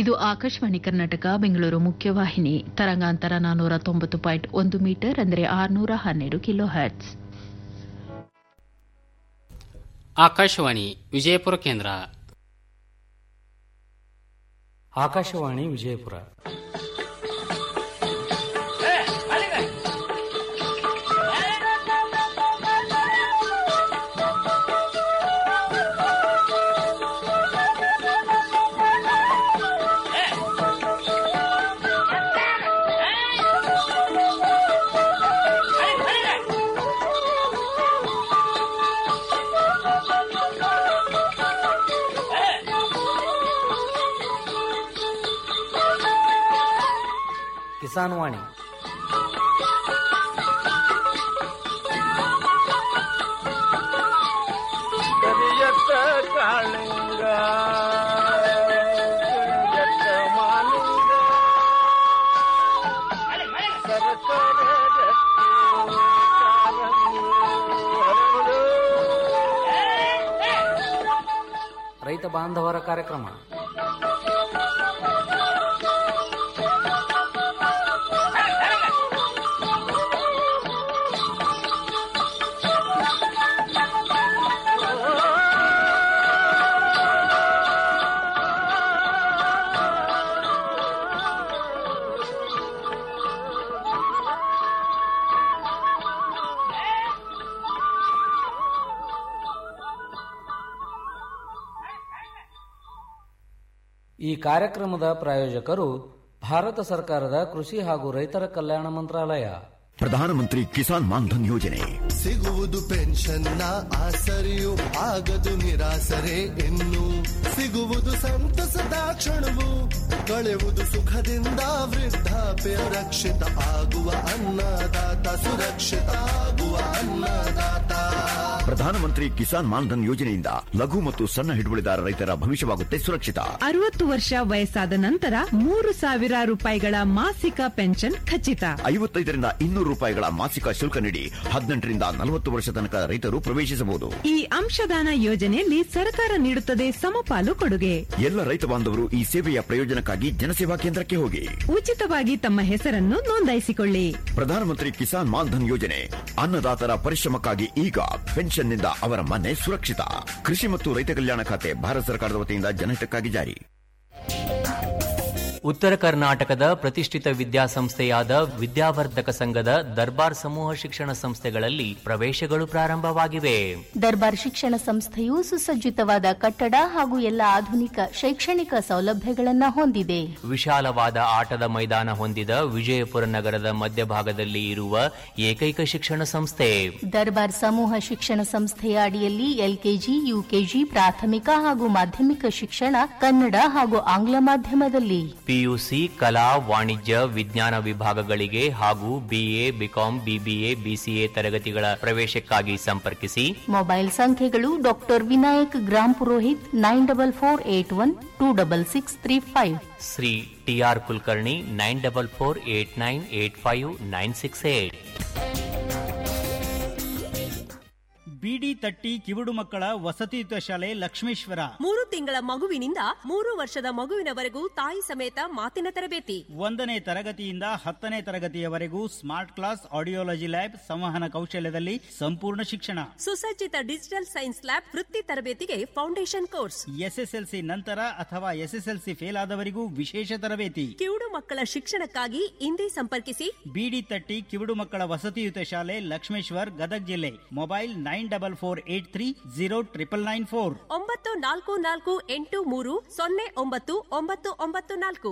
ಇದು ಆಕಾಶವಾಣಿ ಕರ್ನಾಟಕ ಬೆಂಗಳೂರು ಮುಖ್ಯವಾಹಿನಿ ತರಂಗಾಂತರ ನಾನ್ನೂರ ತೊಂಬತ್ತು ಪಾಯಿಂಟ್ ಒಂದು ಮೀಟರ್ ಅಂದರೆ ಆರುನೂರ ಹನ್ನೆರಡು ಕಿಲೋ ಹರ್ಟ್ಸ್ ಆಕಾಶವಾಣಿ ವಿಜಯಪುರ ಕೇಂದ್ರ ಆಕಾಶವಾಣಿ ವಿಜಯಪುರ ಕಿಸಾನ್ ವಾಣಿ ಕರಿಯತ್ತ ಕಾಳಿಂಗ ಕರಿಯತ್ತ ಮಾಲಿಂಗ ಸರಸರ ರತ್ತಿ ಕಾಲಂಗಿ ಹರಡು. ರೈತ ಬಾಂಧವರ ಕಾರ್ಯಕ್ರಮ ಈ ಕಾರ್ಯಕ್ರಮದ ಪ್ರಾಯೋಜಕರು ಭಾರತ ಸರ್ಕಾರದ ಕೃಷಿ ಹಾಗೂ ರೈತರ ಕಲ್ಯಾಣ ಮಂತ್ರಾಲಯ ಪ್ರಧಾನಮಂತ್ರಿ ಕಿಸಾನ್ ಮಾನ್ಧನ್ ಯೋಜನೆ ಸಿಗುವುದು ಪೆನ್ಷನ್ನ ಆಸರೆಯು ಆಗದು ನಿರಾಸರೆ ಇನ್ನು ಸಿಗುವುದು ಸಂತಸದ ಕ್ಷಣವು ಕಳೆವುದು ಸುಖದಿಂದ ವೃದ್ಧಾಪ್ಯ ರಕ್ಷಿತ ಆಗುವ ಅನ್ನದಾತ ಸುರಕ್ಷಿತ ಆಗುವ ಅನ್ನದಾತ ಪ್ರಧಾನಮಂತ್ರಿ ಕಿಸಾನ್ ಮಾನ್ಧನ್ ಯೋಜನೆಯಿಂದ ಲಘು ಮತ್ತು ಸಣ್ಣ ಹಿಡುವಳಿದಾರ ರೈತರ ಭವಿಷ್ಯವಾಗುತ್ತೆ ಸುರಕ್ಷಿತ ಅರವತ್ತು ವರ್ಷ ವಯಸ್ಸಾದ ನಂತರ ಮೂರು ಸಾವಿರ ರೂಪಾಯಿಗಳ ಮಾಸಿಕ ಪೆನ್ಷನ್ ಖಚಿತ ಐವತ್ತೈದರಿಂದ ಇನ್ನೂರು ರೂಪಾಯಿಗಳ ಮಾಸಿಕ ಶುಲ್ಕ ನೀಡಿ ಹದಿನೆಂಟರಿಂದ ನಲವತ್ತು ವರ್ಷ ತನಕ ರೈತರು ಪ್ರವೇಶಿಸಬಹುದು ಈ ಅಂಶದಾನ ಯೋಜನೆಯಲ್ಲಿ ಸರ್ಕಾರ ನೀಡುತ್ತದೆ ಸಮಪಾಲು ಕೊಡುಗೆ ಎಲ್ಲ ರೈತ ಬಾಂಧವರು ಈ ಸೇವೆಯ ಪ್ರಯೋಜನಕ್ಕಾಗಿ ಜನಸೇವಾ ಕೇಂದ್ರಕ್ಕೆ ಹೋಗಿ ಉಚಿತವಾಗಿ ತಮ್ಮ ಹೆಸರನ್ನು ನೋಂದಾಯಿಸಿಕೊಳ್ಳಿ ಪ್ರಧಾನಮಂತ್ರಿ ಕಿಸಾನ್ ಮಾನ್ಧನ್ ಯೋಜನೆ ಅನ್ನದಾತರ ಪರಿಶ್ರಮಕ್ಕಾಗಿ ಈಗ ಪೆನ್ಷನ್ನಿಂದ ಅವರ ಮನೆ ಸುರಕ್ಷಿತ ಕೃಷಿ ಮತ್ತು ರೈತ ಕಲ್ಯಾಣ ಖಾತೆ ಭಾರತ ಸರ್ಕಾರದ ವತಿಯಿಂದ ಜನಹಿತಕ್ಕಾಗಿ ಜಾರಿ ಉತ್ತರ ಕರ್ನಾಟಕದ ಪ್ರತಿಷ್ಠಿತ ವಿದ್ಯಾಸಂಸ್ಥೆಯಾದ ವಿದ್ಯಾವರ್ಧಕ ಸಂಘದ ದರ್ಬಾರ್ ಸಮೂಹ ಶಿಕ್ಷಣ ಸಂಸ್ಥೆಗಳಲ್ಲಿ ಪ್ರವೇಶಗಳು ಪ್ರಾರಂಭವಾಗಿವೆ ದರ್ಬಾರ್ ಶಿಕ್ಷಣ ಸಂಸ್ಥೆಯು ಸುಸಜ್ಜಿತವಾದ ಕಟ್ಟಡ ಹಾಗೂ ಎಲ್ಲ ಆಧುನಿಕ ಶೈಕ್ಷಣಿಕ ಸೌಲಭ್ಯಗಳನ್ನು ಹೊಂದಿದೆ ವಿಶಾಲವಾದ ಆಟದ ಮೈದಾನ ಹೊಂದಿದ ವಿಜಯಪುರ ನಗರದ ಮಧ್ಯಭಾಗದಲ್ಲಿ ಇರುವ ಏಕೈಕ ಶಿಕ್ಷಣ ಸಂಸ್ಥೆ ದರ್ಬಾರ್ ಸಮೂಹ ಶಿಕ್ಷಣ ಸಂಸ್ಥೆಯ ಅಡಿಯಲ್ಲಿ ಎಲ್ಕೆಜಿ ಯುಕೆಜಿ ಪ್ರಾಥಮಿಕ ಹಾಗೂ ಮಾಧ್ಯಮಿಕ ಶಿಕ್ಷಣ ಕನ್ನಡ ಹಾಗೂ ಆಂಗ್ಲ ಮಾಧ್ಯಮದಲ್ಲಿ ಪಿಯುಸಿ ಕಲಾ ವಾಣಿಜ್ಯ ವಿಜ್ಞಾನ ವಿಭಾಗಗಳಿಗೆ ಹಾಗೂ ಬಿಎ ಬಿಕಾಂ ಬಿಬಿಎ ಬಿಸಿಎ ತರಗತಿಗಳ ಪ್ರವೇಶಕ್ಕಾಗಿ ಸಂಪರ್ಕಿಸಿ ಮೊಬೈಲ್ ಸಂಖ್ಯೆಗಳು doctor Vinayak Gram Purohit nine double four eight one two double six three five Shri TR Kulkarni nine double four eight nine eight five nine six eight ಬಿಡಿ ತಟ್ಟಿ ಕಿವುಡು ಮಕ್ಕಳ ವಸತಿಯುತ ಶಾಲೆ ಲಕ್ಷ್ಮೇಶ್ವರ ಮೂರು ತಿಂಗಳ ಮಗುವಿನಿಂದ ಮೂರು ವರ್ಷದ ಮಗುವಿನವರೆಗೂ ತಾಯಿ ಸಮೇತ ಮಾತಿನ ತರಬೇತಿ ಒಂದನೇ ತರಗತಿಯಿಂದ ಹತ್ತನೇ ತರಗತಿಯವರೆಗೂ ಸ್ಮಾರ್ಟ್ ಕ್ಲಾಸ್ ಆಡಿಯೋಲಜಿ ಲ್ಯಾಬ್ ಸಂವಹನ ಕೌಶಲ್ಯದಲ್ಲಿ ಸಂಪೂರ್ಣ ಶಿಕ್ಷಣ ಸುಸಜ್ಜಿತ ಡಿಜಿಟಲ್ ಸೈನ್ಸ್ ಲ್ಯಾಬ್ ವೃತ್ತಿ ತರಬೇತಿಗೆ ಫೌಂಡೇಶನ್ ಕೋರ್ಸ್ ಎಸ್ಎಸ್ಎಲ್ಸಿ ನಂತರ ಅಥವಾ ಎಸ್ಎಸ್ಎಲ್ಸಿ ಫೇಲ್ ಆದವರಿಗೂ ವಿಶೇಷ ತರಬೇತಿ ಕಿವುಡು ಮಕ್ಕಳ ಶಿಕ್ಷಣಕ್ಕಾಗಿ ಇಂದೇ ಸಂಪರ್ಕಿಸಿ ಬಿಡಿ ತಟ್ಟಿ ಕಿವುಡು ಮಕ್ಕಳ ವಸತಿಯುತ ಶಾಲೆ ಲಕ್ಷ್ಮೇಶ್ವರ್ ಗದಗ್ ಜಿಲ್ಲೆ mobile nine double four eight three zero triple nine four ಒಂಬತ್ತು ನಾಲ್ಕು ನಾಲ್ಕು ಎಂಟು ಮೂರು ಸೊನ್ನೆ ಒಂಬತ್ತು ಒಂಬತ್ತು ಒಂಬತ್ತು ನಾಲ್ಕು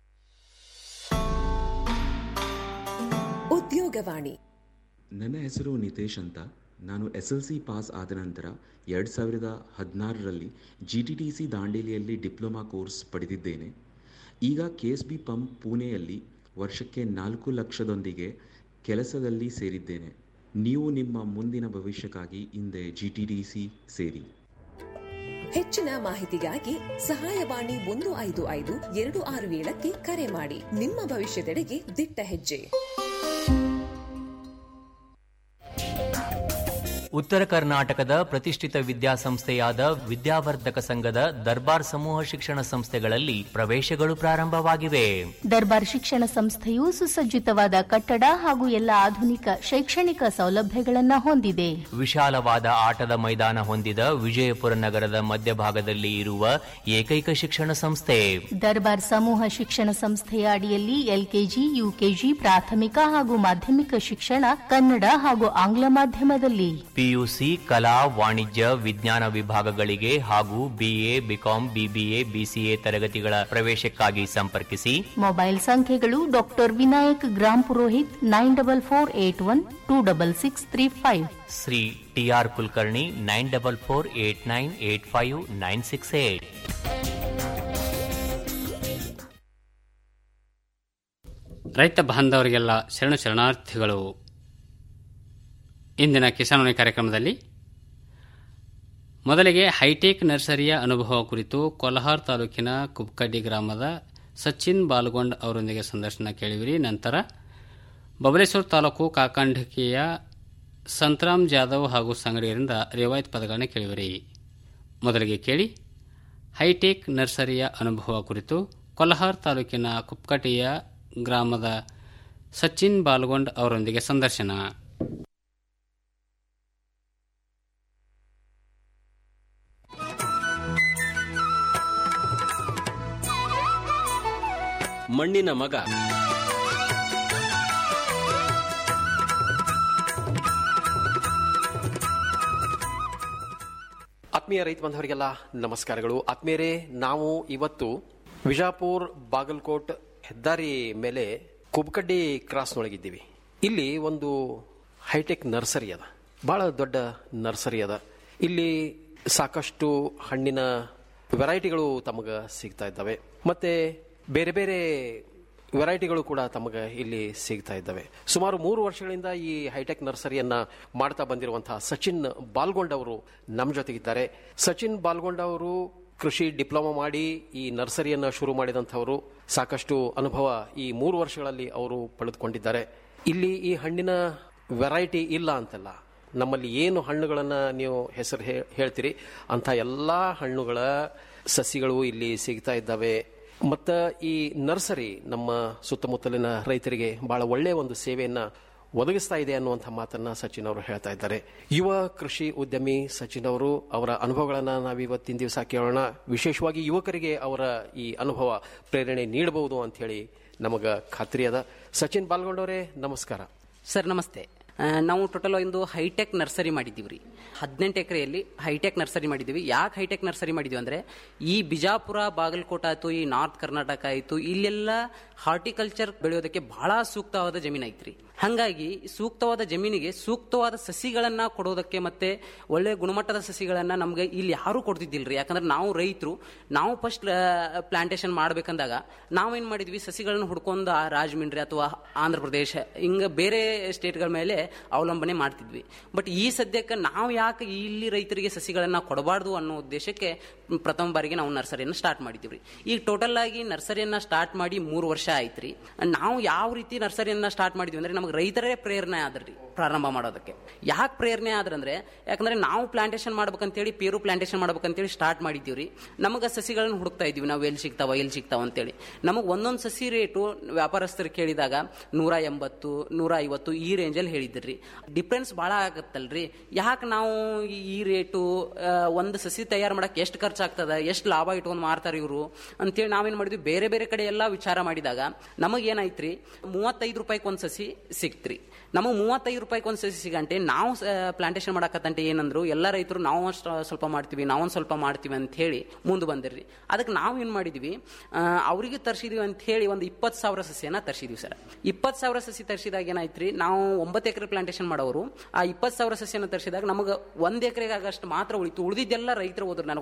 ಉದ್ಯೋಗವಾಣಿ ನನ್ನ ಹೆಸರು ನಿತೇಶ್ ಅಂತ ನಾನು ಎಸ್ ಎಲ್ ಸಿ ಪಾಸ್ ಆದ ನಂತರ ಎರಡು ಸಾವಿರದ ಹದಿನಾರರಲ್ಲಿ ಜಿ ಟಿ ಟಿ ಸಿ ದಾಂಡೇಲಿಯಲ್ಲಿ ಡಿಪ್ಲೊಮಾ ಕೋರ್ಸ್ ಪಡೆದಿದ್ದೇನೆ ಈಗ ಕೆ ಎಸ್ ಬಿ ಪಂಪ್ ಪುಣೆಯಲ್ಲಿ ವರ್ಷಕ್ಕೆ ನಾಲ್ಕು ಲಕ್ಷದೊಂದಿಗೆ ಕೆಲಸದಲ್ಲಿ ಸೇರಿದ್ದೇನೆ ನೀವು ನಿಮ್ಮ ಮುಂದಿನ ಭವಿಷ್ಯಕ್ಕಾಗಿ ಹಿಂದೆ ಜಿ ಟಿ ಟಿ ಸಿ ಸೇರಿ ಹೆಚ್ಚಿನ ಮಾಹಿತಿಗಾಗಿ ಸಹಾಯವಾಣಿ ಒಂದು ಐದು ಐದು ಎರಡು ಆರು ಏಳಕ್ಕೆ ಕರೆ ಮಾಡಿ ನಿಮ್ಮ ಭವಿಷ್ಯದೆಡೆಗೆ ದಿಟ್ಟ ಹೆಜ್ಜೆ ಉತ್ತರ ಕರ್ನಾಟಕದ ಪ್ರತಿಷ್ಠಿತ ವಿದ್ಯಾಸಂಸ್ಥೆಯಾದ ವಿದ್ಯಾವರ್ಧಕ ಸಂಘದ ದರ್ಬಾರ್ ಸಮೂಹ ಶಿಕ್ಷಣ ಸಂಸ್ಥೆಗಳಲ್ಲಿ ಪ್ರವೇಶಗಳು ಪ್ರಾರಂಭವಾಗಿವೆ ದರ್ಬಾರ್ ಶಿಕ್ಷಣ ಸಂಸ್ಥೆಯು ಸುಸಜ್ಜಿತವಾದ ಕಟ್ಟಡ ಹಾಗೂ ಎಲ್ಲ ಆಧುನಿಕ ಶೈಕ್ಷಣಿಕ ಸೌಲಭ್ಯಗಳನ್ನು ಹೊಂದಿದೆ ವಿಶಾಲವಾದ ಆಟದ ಮೈದಾನ ಹೊಂದಿದ ವಿಜಯಪುರ ನಗರದ ಮಧ್ಯಭಾಗದಲ್ಲಿ ಇರುವ ಏಕೈಕ ಶಿಕ್ಷಣ ಸಂಸ್ಥೆ ದರ್ಬಾರ್ ಸಮೂಹ ಶಿಕ್ಷಣ ಸಂಸ್ಥೆಯ ಅಡಿಯಲ್ಲಿ ಎಲ್ಕೆಜಿ ಯುಕೆಜಿ ಪ್ರಾಥಮಿಕ ಹಾಗೂ ಮಾಧ್ಯಮಿಕ ಶಿಕ್ಷಣ ಕನ್ನಡ ಹಾಗೂ ಆಂಗ್ಲ ಮಾಧ್ಯಮದಲ್ಲಿ ಪಿಯುಸಿ ಕಲಾ ವಾಣಿಜ್ಯ ವಿಜ್ಞಾನ ವಿಭಾಗಗಳಿಗೆ ಹಾಗೂ ಬಿಎ ಬಿಕಾಂ ಬಿಬಿಎ ಬಿಸಿಎ ತರಗತಿಗಳ ಪ್ರವೇಶಕ್ಕಾಗಿ ಸಂಪರ್ಕಿಸಿ ಮೊಬೈಲ್ ಸಂಖ್ಯೆಗಳು doctor Vinayak Gram Purohit nine double four eight one two double six three five Shri TR Kulkarni nine double four eight nine eight five nine six eight ರೈತ ಬಾಂಧವರಿಗೆಲ್ಲ ಶರಣು ಶರಣಾರ್ಥಿಗಳು ಇಂದಿನ ಕಿಸಾನ್ವಾಣಿ ಕಾರ್ಯಕ್ರಮದಲ್ಲಿ ಮೊದಲಿಗೆ ಹೈಟೆಕ್ ನರ್ಸರಿಯ ಅನುಭವ ಕುರಿತು ಕೊಲ್ಹಾರ್ ತಾಲೂಕಿನ ಕುಬ್ಕಡ್ಡಿ ಗ್ರಾಮದ ಸಚಿನ್ ಬಾಲ್ಗೊಂಡ್ ಅವರೊಂದಿಗೆ ಸಂದರ್ಶನ ಕೇಳಿವಿರಿ ನಂತರ ಬಬಲೇಶ್ವರ ತಾಲೂಕು ಕಾಕಂಡಕಿಯ ಸಂತರಾಮ್ ಜಾಧವ್ ಹಾಗೂ ಸಂಗಡಿಯರಿಂದ ರಿವಾಯತ್ ಪದಗಳನ್ನು ಕೇಳಿವಿರಿ ಮೊದಲಿಗೆ ಕೇಳಿ ಹೈಟೆಕ್ ನರ್ಸರಿಯ ಅನುಭವ ಕುರಿತು ಕೊಲ್ಹಾರ್ ತಾಲೂಕಿನ ಕುಪ್ಕಟಿಯ ಗ್ರಾಮದ ಸಚಿನ್ ಬಾಲ್ಗೊಂಡ್ ಅವರೊಂದಿಗೆ ಸಂದರ್ಶನ ಮಣ್ಣಿನ ಮಗ ಆತ್ಮೀಯ ರೈತ ಬಾಂಧವರಿಗೆಲ್ಲ ನಮಸ್ಕಾರಗಳು ಆತ್ಮೀಯರೇ ನಾವು ಇವತ್ತು ವಿಜಾಪುರ್ ಬಾಗಲಕೋಟ್ ಹೆದ್ದಾರಿ ಮೇಲೆ ಕುಬ್ಕಡ್ಡಿ ಕ್ರಾಸ್ನೊಳಗಿದ್ದೀವಿ ಇಲ್ಲಿ ಒಂದು ಹೈಟೆಕ್ ನರ್ಸರಿ ಅದ ಬಹಳ ದೊಡ್ಡ ನರ್ಸರಿ ಅದ ಇಲ್ಲಿ ಸಾಕಷ್ಟು ಹಣ್ಣಿನ ವೆರೈಟಿಗಳು ತಮಗೆ ಸಿಗ್ತಾ ಇದ್ದಾವೆ ಮತ್ತೆ ಬೇರೆ ಬೇರೆ ವೆರೈಟಿಗಳು ಕೂಡ ತಮಗೆ ಇಲ್ಲಿ ಸಿಗ್ತಾ ಇದ್ದಾವೆ ಸುಮಾರು ಮೂರು ವರ್ಷಗಳಿಂದ ಈ ಹೈಟೆಕ್ ನರ್ಸರಿಯನ್ನ ಮಾಡ್ತಾ ಬಂದಿರುವಂತಹ ಸಚಿನ್ ಬಾಲ್ಗೊಂಡ್ ಅವರು ನಮ್ಮ ಜೊತೆಗಿದ್ದಾರೆ ಸಚಿನ್ ಬಾಲ್ಗೊಂಡ್ ಅವರು ಕೃಷಿ ಡಿಪ್ಲೊಮಾ ಮಾಡಿ ಈ ನರ್ಸರಿಯನ್ನ ಶುರು ಮಾಡಿದಂಥವರು ಸಾಕಷ್ಟು ಅನುಭವ ಈ ಮೂರು ವರ್ಷಗಳಲ್ಲಿ ಅವರು ಪಡೆದುಕೊಂಡಿದ್ದಾರೆ ಇಲ್ಲಿ ಈ ಹಣ್ಣಿನ ವೆರೈಟಿ ಇಲ್ಲ ಅಂತಲ್ಲ ನಮ್ಮಲ್ಲಿ ಏನು ಹಣ್ಣುಗಳನ್ನ ನೀವು ಹೆಸರು ಹೇ- ಹೇಳ್ತೀರಿ ಅಂತ ಎಲ್ಲಾ ಹಣ್ಣುಗಳ ಸಸಿಗಳು ಇಲ್ಲಿ ಸಿಗ್ತಾ ಇದ್ದಾವೆ ಮತ್ತ ಈ ನರ್ಸರಿ ನಮ್ಮ ಸುತ್ತಮುತ್ತಲಿನ ರೈತರಿಗೆ ಬಹಳ ಒಳ್ಳೆಯ ಒಂದು ಸೇವೆಯನ್ನ ಒದಗಿಸ್ತಾ ಇದೆ ಅನ್ನುವಂಥ ಮಾತನ್ನ ಸಚಿನ್ ಅವರು ಹೇಳ್ತಾ ಇದ್ದಾರೆ ಯುವ ಕೃಷಿ ಉದ್ಯಮಿ ಸಚಿನ್ ಅವರು ಅವರ ಅನುಭವಗಳನ್ನ ನಾವು ಇವತ್ತಿನ ದಿವಸ ಕೇಳೋಣ ವಿಶೇಷವಾಗಿ ಯುವಕರಿಗೆ ಅವರ ಈ ಅನುಭವ ಪ್ರೇರಣೆ ನೀಡಬಹುದು ಅಂತ ಹೇಳಿ ನಮಗ ಖಾತ್ರಿ ಅದ ಸಚಿನ್ ಬಾಲ್ಗೊಂಡವರೇ ನಮಸ್ಕಾರ ಸರ್ ನಮಸ್ತೆ ಆ, ನಾವು ಟೋಟಲ್ ಒಂದು ಹೈಟೆಕ್ ನರ್ಸರಿ ಮಾಡಿದ್ದೀವಿ ರೀ ಹದಿನೆಂಟು ಎಕರೆಯಲ್ಲಿ ಹೈಟೆಕ್ ನರ್ಸರಿ ಮಾಡಿದ್ದೀವಿ ಯಾಕೆ ಹೈಟೆಕ್ ನರ್ಸರಿ ಮಾಡಿದ್ವಿ ಅಂದರೆ ಈ ಬಿಜಾಪುರ ಬಾಗಲಕೋಟ ಆಯಿತು ಈ ನಾರ್ತ್ ಕರ್ನಾಟಕ ಆಯಿತು ಇಲ್ಲೆಲ್ಲ ಹಾರ್ಟಿಕಲ್ಚರ್ ಬೆಳೆಯೋದಕ್ಕೆ ಬಹಳ ಸೂಕ್ತವಾದ ಜಮೀನು ಐತ್ರಿ ಹಾಗಾಗಿ ಸೂಕ್ತವಾದ ಜಮೀನಿಗೆ ಸೂಕ್ತವಾದ ಸಸಿಗಳನ್ನ ಕೊಡೋದಕ್ಕೆ ಮತ್ತೆ ಒಳ್ಳೆ ಗುಣಮಟ್ಟದ ಸಸಿಗಳನ್ನ ನಮ್ಗೆ ಇಲ್ಲಿ ಯಾರು ಕೊಡ್ತಿದ್ದಿಲ್ರಿ ಯಾಕಂದ್ರೆ ನಾವು ರೈತರು ನಾವು ಫಸ್ಟ್ ಪ್ಲಾಂಟೇಶನ್ ಮಾಡ್ಬೇಕಂದಾಗ ನಾವೇನ್ ಮಾಡಿದ್ವಿ ಸಸಿಗಳನ್ನ ಹುಡ್ಕೊಂಡು ಆ ರಾಜಮಂಡ್ರಿ ಅಥವಾ ಆಂಧ್ರ ಪ್ರದೇಶ ಹಿಂಗ ಬೇರೆ ಸ್ಟೇಟ್ಗಳ ಮೇಲೆ ಅವಲಂಬನೆ ಮಾಡ್ತಿದ್ವಿ ಬಟ್ ಈ ಸದ್ಯಕ್ಕೆ ನಾವು ಯಾಕೆ ಇಲ್ಲಿ ರೈತರಿಗೆ ಸಸಿಗಳನ್ನ ಕೊಡಬಾರ್ದು ಅನ್ನೋ ಉದ್ದೇಶಕ್ಕೆ ಪ್ರಥಮ ಬಾರಿಗೆ ನಾವು ನರ್ಸರಿಯನ್ನು ಸ್ಟಾರ್ಟ್ ಮಾಡಿದ್ದೀವಿ ಈಗ ಟೋಟಲ್ ಆಗಿ ನರ್ಸರಿಯನ್ನ ಸ್ಟಾರ್ಟ್ ಮಾಡಿ ಮೂರು ವರ್ಷ ಆಯ್ತ್ರಿ ನಾವು ಯಾವ ರೀತಿ ನರ್ಸರಿಯನ್ನ ಸ್ಟಾರ್ಟ್ ಮಾಡಿದ್ವಿ ಅಂದ್ರೆ ನಮಗೆ ರೈತರೇ ಪ್ರೇರಣೆ ಆದ್ರಿ ಪ್ರಾರಂಭ ಮಾಡೋದಕ್ಕೆ ಯಾಕೆ ಪ್ರೇರಣೆ ಆದ್ರಂದ್ರೆ ಯಾಕಂದ್ರೆ ನಾವು ಪ್ಲಾಂಟೇಶನ್ ಮಾಡ್ಬೇಕಂತೇಳಿ ಪೇರು ಪ್ಲಾಂಟೇಶನ್ ಮಾಡ್ಬೇಕಂತೇಳಿ ಸ್ಟಾರ್ಟ್ ಮಾಡಿದ್ದೀವ್ರಿ ನಮಗೆ ಸಸಿಗಳನ್ನ ಹುಡುಕ್ತಾ ಇದೀವಿ ನಾವು ಎಲ್ಲಿ ಸಿಗ್ತಾವ ಎಲ್ಲಿ ಸಿಗ್ತಾವ ಅಂತೇಳಿ ನಮಗೆ ಒಂದೊಂದು ಸಸಿ ರೇಟು ವ್ಯಾಪಾರಸ್ಥರು ಕೇಳಿದಾಗ ನೂರ ಎಂಬತ್ತು ನೂರ ಐವತ್ತು ಈ ರೇಂಜಲ್ಲಿ ಹೇಳಿದ್ರಿ ಡಿಫ್ರೆನ್ಸ್ ಭಾಳ ಆಗತ್ತಲ್ರಿ ಯಾಕೆ ನಾವು ಈ- ಈ ರೇಟು ಆ, ಒಂದು ಸಸಿ ತಯಾರು ಮಾಡಕ್ಕೆ ಎಷ್ಟು ಖರ್ಚಾಗ್ತದ ಎಷ್ಟು ಲಾಭ ಇಟ್ಕೊಂಡು ಮಾರ್ತಾರೆ ಇವರು ಅಂತೇಳಿ ನಾವೇನ್ ಮಾಡಿದ್ವಿ ಬೇರೆ ಬೇರೆ ಕಡೆ ಎಲ್ಲ ವಿಚಾರ ಮಾಡಿದಾಗ ನಮಗೇನಾಯ್ತ್ರಿ ಮೂವತ್ತೈದು ರೂಪಾಯಿಗೆ ಒಂದು ಸಸಿ ಸಿಕ್ತ್ರಿ ನಮಗೆ ಮೂವತ್ತೈದು ರೂಪಾಯಿಗೆ ಒಂದು ಸಸಿ ಸಿಗಂಟೆ ನಾವು ಪ್ಲಾಂಟೇಶನ್ ಮಾಡಕತ್ತಂటే ಏನಂದ್ರು ಎಲ್ಲ ರೈತರು ನಾವು ಅಷ್ಟು ಸ್ವಲ್ಪ ಮಾಡ್ತೀವಿ ನಾವೊಂದು ಸ್ವಲ್ಪ ಮಾಡ್ತೀವಿ ಅಂತ ಹೇಳಿ ಮುಂದೆ ಬಂದಿರ್ರಿ ಅದಕ್ಕೆ ನಾವು ಏನು ಮಾಡಿದ್ವಿ ಆ, ಅವ್ರಿಗೆ ತರಿಸಿದ್ವಿ ಅಂತ ಹೇಳಿ ಒಂದು ಇಪ್ಪತ್ತು ಸಾವಿರ ಸಸಿಯನ್ನ ತರಿಸಿದ್ವಿ ಸರ್ ಇಪ್ಪತ್ತು ಸಾವಿರ ಸಸಿ ತರಿಸಿದಾಗ ಏನಾಯ್ತ್ರಿ ನಾವು ಒಂಬತ್ತು ಎಕರೆ ಪ್ಲಾಂಟೇಶನ್ ಮಾಡೋರು ಆ ಇಪ್ಪತ್ತು ಸಾವಿರ ಸಸಿಯನ್ನು ತರಿಸಿದಾಗ ನಮಗೆ ಒಂದು ಎಕರೆಗೆ ಆಗಷ್ಟು ಮಾತ್ರ ಉಳಿತು ಉಳಿದಿದ್ದೆಲ್ಲ ರೈತರು ಹೋದ್ರು ನನಗೊಂದು ಸ್ವಲ್ಪ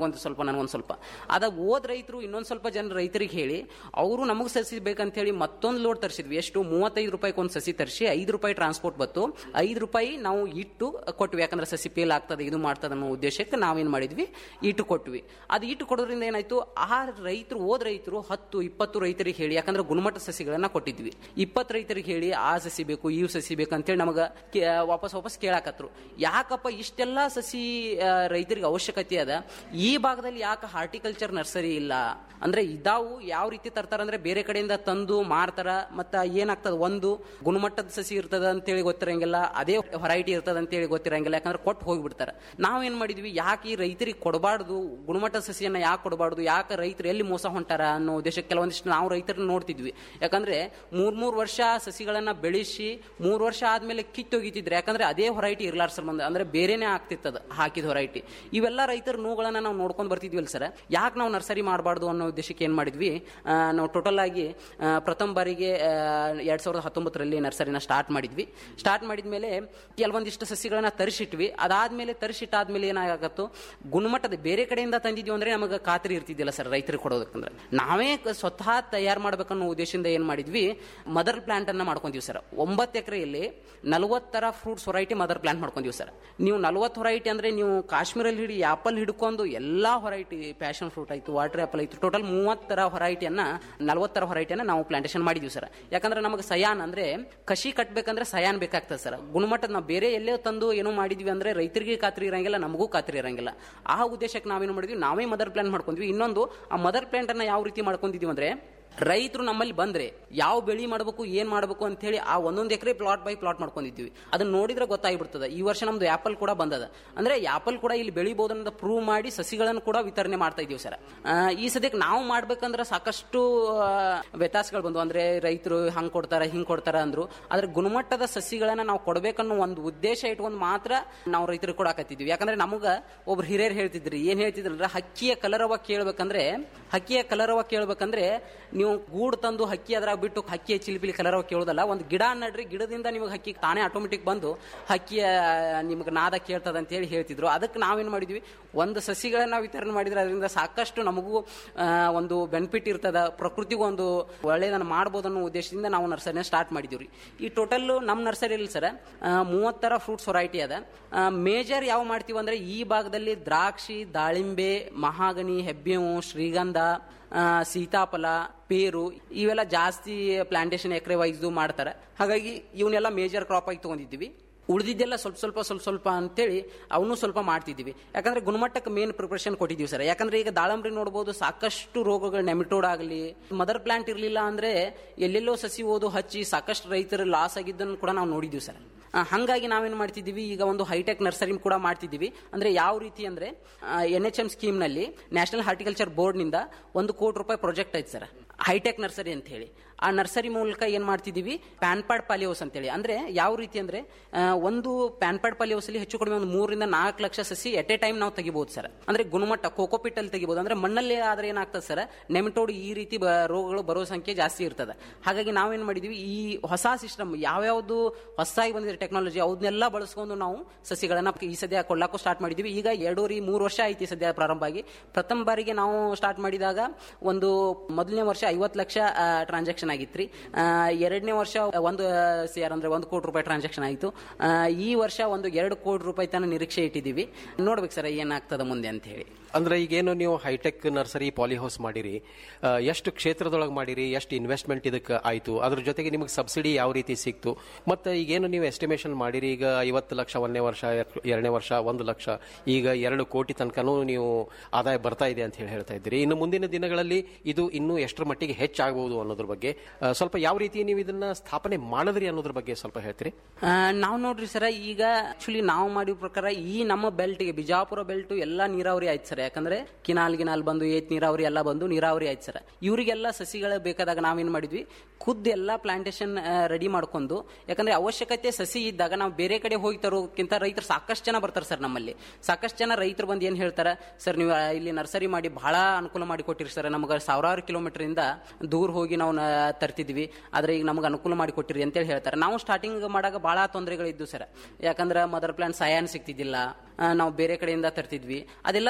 ನನಗೊಂದು ಸ್ವಲ್ಪ ಅದ ಓದ್ ರೈತರು ಇನ್ನೊಂದು ಸ್ವಲ್ಪ ಜನ ರೈತರಿಗೆ ಹೇಳಿ ಅವರು ನಮಗೆ ಸಸಿ ಬೇಕಂತ ಹೇಳಿ ಮತ್ತೊಂದು ಲೋಡ್ ತರಿಸಿದ್ವಿ ಎಷ್ಟು ಮೂವತ್ತೈದು ರೂಪಾಯಿಗೆ ಒಂದು ಸಸಿ ತರಿಸಿ ಐದು ರೂಪಾಯಿ ಟ್ರಾನ್ಸ್ಪೋರ್ಟ್ ಬತ್ತು ಐದು ರೂಪಾಯಿ ನಾವು ಇಟ್ಟು ಕೊಟ್ವಿ ಯಾಕಂದ್ರೆ ಸಸಿ ಪೇಲ್ ಆಗ್ತದೆ ಇದು ಮಾಡ್ತದೆ ಅನ್ನೋ ಉದ್ದೇಶಕ್ಕೆ ನಾವೇನು ಮಾಡಿದ್ವಿ ಇಟ್ಟು ಕೊಟ್ವಿ ಅದು ಇಟ್ಟು ಕೊಡೋದ್ರಿಂದ ಏನಾಯ್ತು ಆ ರೈತರು ಓದ್ ರೈತರು ಹತ್ತು ಇಪ್ಪತ್ತು ರೈತರಿಗೆ ಹೇಳಿ ಯಾಕಂದ್ರೆ ಗುಣಮಟ್ಟ ಸಸಿಗಳನ್ನ ಕೊಟ್ಟಿದ್ವಿ ಇಪ್ಪತ್ತು ರೈತರಿಗೆ ಹೇಳಿ ಆ ಸಸಿ ಬೇಕು ಈ ಸಸಿ ಬೇಕು ಅಂತೇಳಿ ನಮಗೆ ವಾಪಸ್ ವಾಪಸ್ ಕೇಳಾಕತ್ರು ಯಾಕಪ್ಪ ಇಷ್ಟೆಲ್ಲ ಸಸಿ ಆ, ರೈತರಿಗೆ ಅವಶ್ಯಕತೆ ಅದ ಈ ಭಾಗದಲ್ಲಿ ಯಾಕೆ ಹಾರ್ಟಿಕಲ್ಚರ್ ನರ್ಸರಿ ಇಲ್ಲ ಅಂದ್ರೆ ಇದಾವು ಯಾವ ರೀತಿ ತರ್ತಾರ ಅಂದ್ರೆ ಬೇರೆ ಕಡೆಯಿಂದ ತಂದು ಮಾರ್ತಾರ ಮತ್ತ ಏನಾಗ್ತದ ಒಂದು ಗುಣಮಟ್ಟದ ಸಸಿ ಇರ್ತದ ಅಂತೇಳಿ ಗೊತ್ತಿರಂಗಿಲ್ಲ ಅದೇ ಹೊರೈಟಿ ಇರ್ತದ ಅಂತೇಳಿ ಗೊತ್ತಿರಂಗಿಲ್ಲ ಯಾಕಂದ್ರೆ ಕೊಟ್ಟು ಹೋಗ್ಬಿಡ್ತಾರ ನಾವೇನ್ ಮಾಡಿದ್ವಿ ಯಾಕೆ ಈ ರೈತರಿಗೆ ಕೊಡಬಾರ್ದು ಗುಣಮಟ್ಟದ ಸಸಿಯನ್ನ ಯಾಕೆ ಕೊಡಬಾರ್ದು ಯಾಕೆ ರೈತರು ಎಲ್ಲಿ ಮೋಸ ಹೊಂಟಾರ ಅನ್ನೋ ಉದ್ದೇಶಕ್ಕೆ ಕೆಲವೊಂದಿಷ್ಟು ನಾವು ರೈತರನ್ನ ನೋಡ್ತಿದ್ವಿ ಯಾಕಂದ್ರೆ ಮೂರ್ ಮೂರ್ ವರ್ಷ ಸಸಿಗಳನ್ನ ಬೆಳೆಸಿ ಮೂರ್ ವರ್ಷ ಆದ್ಮೇಲೆ ಕಿತ್ತೊಗಿತಿದ್ರೆ ಯಾಕಂದ್ರೆ ಅದೇ ಹೊರೈಟಿ ಇರ್ಲಾರ ಸಂಬಂಧ ಅಂದ್ರೆ ಬೇರೆನೇ ಆಗ್ತಿತ್ತದ ಹಾಕಿದ ಹೊರೈಟಿ ಇವೆಲ್ಲ ರೈತರ ನೋವುಗಳನ್ನ ನಾವು ನೋಡ್ಕೊಂಡ್ ಬರ್ತಿದ್ವಲ್ಲ ಸರ್ ಯಾಕೆ ನಾವು ನರ್ಸರಿ ಮಾಡಬಾರ್ದು ಅನ್ನೋ ಉದ್ದೇಶಕ್ಕೆ ಏನ್ ಮಾಡಿದ್ವಿ ಆ, ನಾವು ಟೋಟಲ್ ಆಗಿ ಆ, ಪ್ರಥಮ ಬಾರಿಗೆ ಆ, ಎರಡ್ ಸಾವಿರದ ಹತ್ತೊಂಬತ್ತರಲ್ಲಿ ನರ್ಸರಿನ ಸ್ಟಾರ್ಟ್ ಮಾಡಿದ್ವಿ ಸ್ಟಾರ್ಟ್ ಮಾಡಿದ್ಮೇಲೆ ಕೆಲವೊಂದಿಷ್ಟು ಸಸಿಗಳನ್ನ ತರಿಸಿಟ್ವಿ ಅದಾದ್ಮೇಲೆ ತರಿಸಿಟ್ಟಾದ್ಮೇಲೆ ಏನಾಗತ್ತೋ ಗುಣಮಟ್ಟದ ಬೇರೆ ಕಡೆಯಿಂದ ತಂದಿದ್ವಿ ಅಂದ್ರೆ ನಮಗೆ ಖಾತ್ರಿ ಇರ್ತಿದ್ದಿಲ್ಲ ಸರ್ ರೈತರಿಗೆ ಕೊಡೋದಕ್ಕಂದ್ರೆ ನಾವೇ ಕ- ಸ್ವತಃ ತಯಾರು ಮಾಡ್ಬೇಕನ್ನೋ ಉದ್ದೇಶದಿಂದ ಏನ್ ಮಾಡಿದ್ವಿ ಮದರ್ ಪ್ಲಾಂಟ್ ಅನ್ನ ಮಾಡ್ಕೊಂತೀವಿ ಸರ್ ಒಂಬತ್ತು ಎಕರೆಯಲ್ಲಿ ನಲವತ್ತರ ಫ್ರೂಟ್ಸ್ ಹೊರೈಟಿ ಮದರ್ ಪ್ಲಾಂಟ್ ಮಾಡ್ಕೊಂತೀವಿ ಸರ್ ನೀವು ನಲವತ್ತು ಹೊರೈಟಿ ಅಂದ್ರೆ ನೀವು ಕಾಶ್ಮೀರಲ್ಲಿ ಹಿಡಿ ಆಪಲ್ ಹಿಡ್ಕೊಂಡು ಎಲ್ಲಾ ಹೊರೈಟಿ ಪ್ಯಾಷನ್ ಫ್ರೂಟ್ ಆಯ್ತು ವಾಟರ್ ಆಪಲ್ ಆಯ್ತು ಟೋಟಲ್ ಮೂವತ್ತರ ಹೊರೈಟಿಯನ್ನ ನಲವತ್ತರ ಹೊರೈಟಿಯನ್ನ ನಾವು ಪ್ಲಾಂಟೇಶನ್ ಮಾಡಿದ್ವಿ ಸರ್ ಯಾಕಂದ್ರೆ ನಮಗೆ ಸಯಾನ್ ಅಂದ್ರೆ ಕಸಿ ಕಟ್ಬೇಕಂದ್ರೆ ಸಯಾನ್ ಬೇಕಾಗ್ತದೆ ಸರ್ ಗುಣಮಟ್ಟದ ನಾವು ಬೇರೆ ಎಲ್ಲೇ ತಂದು ಏನೋ ಮಾಡಿದ್ವಿ ಅಂದ್ರೆ ರೈತರಿಗೆ ಖಾತ್ರಿ ಇರಂಗಿಲ್ಲ ನಮಗೂ ಖಾತ್ರಿ ಇರಂಗಿಲ್ಲ ಆ ಉದ್ದೇಶಕ್ಕೆ ನಾವೇನು ಮಾಡಿದ್ವಿ ನಾವೇ ಮದರ್ ಪ್ಲಾಂಟ್ ಮಾಡ್ಕೊಂಡ್ವಿ ಇನ್ನೊಂದು ಆ ಮದರ್ ಪ್ಲಾಂಟ್ ಅನ್ನ ಯಾವ ರೀತಿ ಮಾಡ್ಕೊಂಡಿದೀವಿ ಅಂದ್ರೆ ರೈತರು ನಮ್ಮಲ್ಲಿ ಬಂದ್ರೆ ಯಾವ ಬೆಳಿ ಮಾಡಬೇಕು ಏನ್ ಮಾಡಬೇಕು ಅಂತ ಹೇಳಿ ಆ ಒಂದೊಂದು ಎಕರೆ ಪ್ಲಾಟ್ ಬೈ ಪ್ಲಾಟ್ ಮಾಡ್ಕೊಂಡಿದ್ವಿ ಅದನ್ನ ನೋಡಿದ್ರೆ ಗೊತ್ತಾಗ್ಬಿಡ್ತದೆ ಈ ವರ್ಷ ನಮ್ದು ಆಪಲ್ ಕೂಡ ಬಂದದ ಅಂದ್ರೆ ಆಪಲ್ ಕೂಡ ಇಲ್ಲಿ ಬೆಳಿಬಹುದು ಅನ್ನೋದು ಪ್ರೂವ್ ಮಾಡಿ ಸಸಿಗಳನ್ನು ಕೂಡ ವಿತರಣೆ ಮಾಡ್ತಾ ಇದೀವಿ ಸರ್ ಆ, ಈ ಸದ್ಯಕ್ಕೆ ನಾವು ಮಾಡ್ಬೇಕಂದ್ರೆ ಸಾಕಷ್ಟು ಆ, ವ್ಯತ್ಯಾಸಗಳು ಬಂದು ಅಂದ್ರೆ ರೈತರು ಹಂಗ್ ಕೊಡ್ತಾರ ಹಿಂಗ್ ಕೊಡ್ತಾರ ಅಂದ್ರು ಆದ್ರೆ ಗುಣಮಟ್ಟದ ಸಸಿಗಳನ್ನ ನಾವು ಕೊಡ್ಬೇಕನ್ನೋ ಒಂದು ಉದ್ದೇಶ ಇಟ್ಕೊಂಡು ಮಾತ್ರ ನಾವು ರೈತರಿಗೆ ಕೊಡಾಕತ್ತಿದ್ವಿ ಯಾಕಂದ್ರೆ ನಮಗ ಒಬ್ರು ಹಿರಿಯರು ಹೇಳ್ತಿದ್ರಿ ಏನ್ ಹೇಳ್ತಿದ್ರಂದ್ರೆ ಹಕ್ಕಿಯ ಕಲರವ ಕೇಳ್ಬೇಕಂದ್ರೆ ಹಕ್ಕಿಯ ಕಲರವ ಕೇಳ್ಬೇಕಂದ್ರೆ ನೀವು ಗೂಡು ತಂದು ಹಕ್ಕಿ ಅದ್ರಾಗ ಬಿಟ್ಟು ಹಕ್ಕಿಯ ಚಿಲಿಪಿಲಿ ಕಲರವ ಕೇಳೋದಲ್ಲ ಒಂದು ಗಿಡ ನಡ್ರಿ ಗಿಡದಿಂದ ನಿಮಗೆ ಹಕ್ಕಿ ತಾನೇ ಆಟೋಮೆಟಿಕ್ ಬಂದು ಹಕ್ಕಿಯ ನಿಮ್ಗೆ ನಾದ ಕೇಳ್ತದ ಅಂತ ಹೇಳಿ ಹೇಳ್ತಿದ್ರು ಅದಕ್ಕೆ ನಾವೇನ್ ಮಾಡಿದ್ವಿ ಒಂದು ಸಸಿಗಳನ್ನ ವಿತರಣೆ ಮಾಡಿದ್ರೆ ಅದರಿಂದ ಸಾಕಷ್ಟು ನಮಗೂ ಆ, ಒಂದು ಬೆನಿಫಿಟ್ ಇರ್ತದ ಪ್ರಕೃತಿಗೂ ಒಂದು ಒಳ್ಳೆಯದನ್ನ ಮಾಡ್ಬೋದು ಅನ್ನೋ ಉದ್ದೇಶದಿಂದ ನಾವು ನರ್ಸರಿನ ಸ್ಟಾರ್ಟ್ ಮಾಡಿದೀವಿ ಈ ಟೋಟಲ್ ನಮ್ಮ ನರ್ಸರಿಯಲ್ಲಿ ಸರ್ ಮೂವತ್ತರ ಫ್ರೂಟ್ಸ್ ಹೊರೈಟಿ ಅದ ಮೇಜರ್ ಯಾವ ಮಾಡ್ತೀವಿ ಅಂದ್ರೆ ಈ ಭಾಗದಲ್ಲಿ ದ್ರಾಕ್ಷಿ ದಾಳಿಂಬೆ ಮಹಾಗನಿ ಹೆಬ್ಬೇವು ಶ್ರೀಗಂಧ ಆ, ಸೀತಾಫಲ ಪೇರು ಇವೆಲ್ಲ ಜಾಸ್ತಿ ಪ್ಲಾಂಟೇಶನ್ ಎಕರೆ ವೈಸ್ ಮಾಡ್ತಾರೆ ಹಾಗಾಗಿ ಇವನ್ನೆಲ್ಲ ಮೇಜರ್ ಕ್ರಾಪ್ ಆಗಿ ತಗೊಂಡಿದ್ದೀವಿ ಉಳಿದಿದ್ದೆಲ್ಲ ಸ್ವಲ್ಪ ಸ್ವಲ್ಪ ಸ್ವಲ್ಪ ಸ್ವಲ್ಪ ಅಂತೇಳಿ ಅವನು ಸ್ವಲ್ಪ ಮಾಡ್ತಿದ್ದೀವಿ ಯಾಕಂದ್ರೆ ಗುಣಮಟ್ಟಕ್ಕೆ ಮೇನ್ ಪ್ರಿಪರೇಷನ್ ಕೊಟ್ಟಿದ್ದೀವಿ ಸರ್ ಯಾಕಂದ್ರೆ ಈಗ ದಾಳಂಬ್ರಿ ನೋಡ್ಬೋದು ಸಾಕಷ್ಟು ರೋಗಗಳು ನೆಮಿಟೋಡ್ ಆಗಲಿ ಮದರ್ ಪ್ಲಾಂಟ್ ಇರಲಿಲ್ಲ ಅಂದ್ರೆ ಎಲ್ಲೆಲ್ಲೋ ಸಸಿ ಓದು ಹಚ್ಚಿ ಸಾಕಷ್ಟು ರೈತರು ಲಾಸ್ ಆಗಿದ್ದನ್ನು ಕೂಡ ನಾವು ನೋಡಿದ್ದೀವಿ ಸರ್ ಆ, ಹಂಗಾಗಿ ನಾವೇನು ಮಾಡ್ತಿದ್ದೀವಿ ಈಗ ಒಂದು ಹೈಟೆಕ್ ನರ್ಸರಿ ಕೂಡ ಮಾಡ್ತಿದ್ದೀವಿ ಅಂದ್ರೆ ಯಾವ ರೀತಿ ಅಂದ್ರೆ ಎನ್ ಎಚ್ ಎಂ ಸ್ಕೀಮ್ನಲ್ಲಿ ನ್ಯಾಷನಲ್ ಹಾರ್ಟಿಕಲ್ಚರ್ ಬೋರ್ಡ್ನಿಂದ ಒಂದು ಕೋಟಿ ರೂಪಾಯಿ ಪ್ರಾಜೆಕ್ಟ್ ಐತೆ ಸರ್ ಹೈಟೆಕ್ ನರ್ಸರಿ ಅಂತ ಹೇಳಿ ಆ ನರ್ಸರಿ ಮೂಲಕ ಏನ್ ಮಾಡ್ತಿದೀವಿ ಪ್ಯಾನ್ಪಾಡ್ ಪಾಲಿಯೋಸ್ ಅಂತೇಳಿ ಅಂದ್ರೆ ಯಾವ ರೀತಿ ಅಂದ್ರೆ ಆ, ಒಂದು ಪ್ಯಾನ್ಪಾಡ್ ಪಾಲಿಯೋಸ್ ಅಲ್ಲಿ ಹೆಚ್ಚು ಕಡಿಮೆ ಒಂದು ಮೂರರಿಂದ ನಾಲ್ಕು ಲಕ್ಷ ಸಸಿ ಎಟ್ ಎ ಟೈಮ್ ನಾವು ತೆಗಿಬಹುದು ಸರ್ ಅಂದ್ರೆ ಗುಣಮಟ್ಟ ಕೋಕೋಪಿಟ್ ಅಲ್ಲಿ ತೆಗಿಬಹುದು ಅಂದ್ರೆ ಮಣ್ಣಲ್ಲಿ ಆದ್ರೆ ಏನಾಗ್ತದೆ ಸರ್ ನೆಮಿಟೋಡ್ ಈ ರೀತಿ ಬ- ರೋಗಗಳು ಬರೋ ಸಂಖ್ಯೆ ಜಾಸ್ತಿ ಇರ್ತದೆ ಹಾಗಾಗಿ ನಾವೇನ್ ಮಾಡಿದ್ವಿ ಈ ಹೊಸ ಸಿಸ್ಟಮ್ ಯಾವ್ಯಾವ್ದು ಹೊಸದಾಗಿ ಬಂದಿದೆ ಟೆಕ್ನಾಲಜಿ ಅವನ್ನೆಲ್ಲ ಬಳಸ್ಕೊಂಡು ನಾವು ಸಸಿಗಳನ್ನ ಈ ಸದ್ಯ ಕೊಳ್ಳಕ್ಕೂ ಸ್ಟಾರ್ಟ್ ಮಾಡಿದ್ವಿ ಈಗ ಎರಡೂವರೆ ಮೂರು ವರ್ಷ ಐತಿ ಸದ್ಯ ಪ್ರಾರಂಭ ಆಗಿ ಪ್ರಥಮ ಬಾರಿಗೆ ನಾವು ಸ್ಟಾರ್ಟ್ ಮಾಡಿದಾಗ ಒಂದು ಮೊದಲನೇ ವರ್ಷ ಐವತ್ತು ಲಕ್ಷ ಟ್ರಾನ್ಸಾಕ್ಷನ್ ಆಗಿತ್ರಿ ಆ, ಎರಡನೇ ವರ್ಷ ಒಂದು ಸಿ ಆರ್ ಅಂದ್ರೆ ಒಂದು ಕೋಟಿ ರೂಪಾಯಿ ಟ್ರಾನ್ಸಾಕ್ಷನ್ ಆಯಿತು ಈ ವರ್ಷ ಒಂದು ಎರಡು ಕೋಟಿ ರೂಪಾಯಿ ತನಕ ನಿರೀಕ್ಷೆ ಇಟ್ಟಿದ್ದೀವಿ ನೋಡ್ಬೇಕು ಸರ್ ಏನಾಗ್ತದ ಮುಂದೆ ಅಂತ ಹೇಳಿ ಅಂದ್ರೆ ಈಗೇನು ನೀವು ಹೈಟೆಕ್ ನರ್ಸರಿ ಪಾಲಿಹೌಸ್ ಮಾಡಿರಿ ಆ, ಎಷ್ಟು ಕ್ಷೇತ್ರದೊಳಗೆ ಮಾಡಿರಿ ಎಷ್ಟು ಇನ್ವೆಸ್ಟ್ಮೆಂಟ್ ಇದಕ್ಕೆ ಆಯ್ತು ಅದ್ರ ಜೊತೆಗೆ ನಿಮಗೆ ಸಬ್ಸಿಡಿ ಯಾವ ರೀತಿ ಸಿಕ್ತು ಮತ್ತೆ ಈಗೇನು ನೀವು ಎಸ್ಟಿಮೇಷನ್ ಮಾಡಿರಿ ಈಗ ಐವತ್ತು ಲಕ್ಷ ಒಂದನೇ ವರ್ಷ ಎರ್- ಎರಡನೇ ವರ್ಷ ಒಂದು ಲಕ್ಷ ಈಗ ಎರಡು ಕೋಟಿ ತನಕನೂ ನೀವು ಆದಾಯ ಬರ್ತಾ ಇದೆ ಅಂತ ಹೇಳಿ ಹೇಳ್ತಾ ಇದ್ದೀರಿ ಇನ್ನು ಮುಂದಿನ ದಿನಗಳಲ್ಲಿ ಇದು ಇನ್ನೂ ಎಷ್ಟರ ಮಟ್ಟಿಗೆ ಹೆಚ್ಚಾಗಬಹುದು ಅನ್ನೋದ್ರ ಬಗ್ಗೆ ಆ, ಸ್ವಲ್ಪ ಯಾವ ರೀತಿ ನೀವು ಇದನ್ನ ಸ್ಥಾಪನೆ ಮಾಡಿದ್ರಿ ಅನ್ನೋದ್ರ ಬಗ್ಗೆ ಸ್ವಲ್ಪ ಹೇಳ್ತೀರಿ ನಾವು ನೋಡ್ರಿ ಸರ ಈಗ ಆಕ್ಚುಲಿ ನಾವು ಮಾಡಿದ ಪ್ರಕಾರ ಈ ನಮ್ಮ ಬೆಲ್ಟ್ಗೆ ಬಿಜಾಪುರ ಬೆಲ್ಟ್ ಎಲ್ಲ ನೀರಾವರಿ ಆಯ್ತು ಸರ್ ಯಾಕಂದ್ರೆ ಕಿನಾಲ್ ಗಿನಾಲ್ ಬಂದು ಏತ್ ನೀರಾವರಿ ಎಲ್ಲ ಬಂದು ನೀರಾವರಿ ಆಯ್ತು ಸರ್ ಇವರಿಗೆಲ್ಲ ಸಸಿಗಳು ಬೇಕಾದಾಗ ನಾವೇನ್ ಮಾಡಿದ್ವಿ ಖುದ್ದು ಎಲ್ಲ ಪ್ಲಾಂಟೇಶನ್ ರೆಡಿ ಮಾಡ್ಕೊಂಡು ಯಾಕಂದ್ರೆ ಅವಶ್ಯಕತೆ ಸಸಿ ಇದ್ದಾಗ ನಾವು ಬೇರೆ ಕಡೆ ಹೋಗಿ ತರೋಕ್ಕಿಂತ ರೈತರು ಸಾಕಷ್ಟು ಜನ ಬರ್ತಾರೆ ಸರ್ ನಮ್ಮಲ್ಲಿ ಸಾಕಷ್ಟು ಜನ ರೈತರು ಬಂದು ಏನ್ ಹೇಳ್ತಾರೆ ಸರ್ ನೀವು ಆ, ಇಲ್ಲಿ ನರ್ಸರಿ ಮಾಡಿ ಬಹಳ ಅನುಕೂಲ ಮಾಡಿ ಕೊಟ್ಟಿರಿ ಸರ್ ನಮಗೆ ಸಾವಿರಾರು ಕಿಲೋಮೀಟರ್ ಇಂದ ದೂರ ಹೋಗಿ ನಾವು ನ- ತರ್ತಿದ್ವಿ ಆದ್ರೆ ಈಗ ನಮಗೆ ಅನುಕೂಲ ಮಾಡಿ ಕೊಟ್ಟಿರಿ ಅಂತೇಳಿ ಹೇಳ್ತಾರೆ ನಾವು ಸ್ಟಾರ್ಟಿಂಗ್ ಮಾಡಾಗ ಬಹಳ ತೊಂದರೆಗಳಿದ್ದು ಸರ್ ಯಾಕಂದ್ರೆ ಮದರ್ ಪ್ಲಾಂಟ್ ಸಯಾನ್ ಸಿಗ್ತಿದ್ದಿಲ್ಲ ಆ, ನಾವು ಬೇರೆ ಕಡೆಯಿಂದ ತರ್ತಿದ್ವಿ ಅದೆಲ್ಲ ತೊಂದರೆಗಳು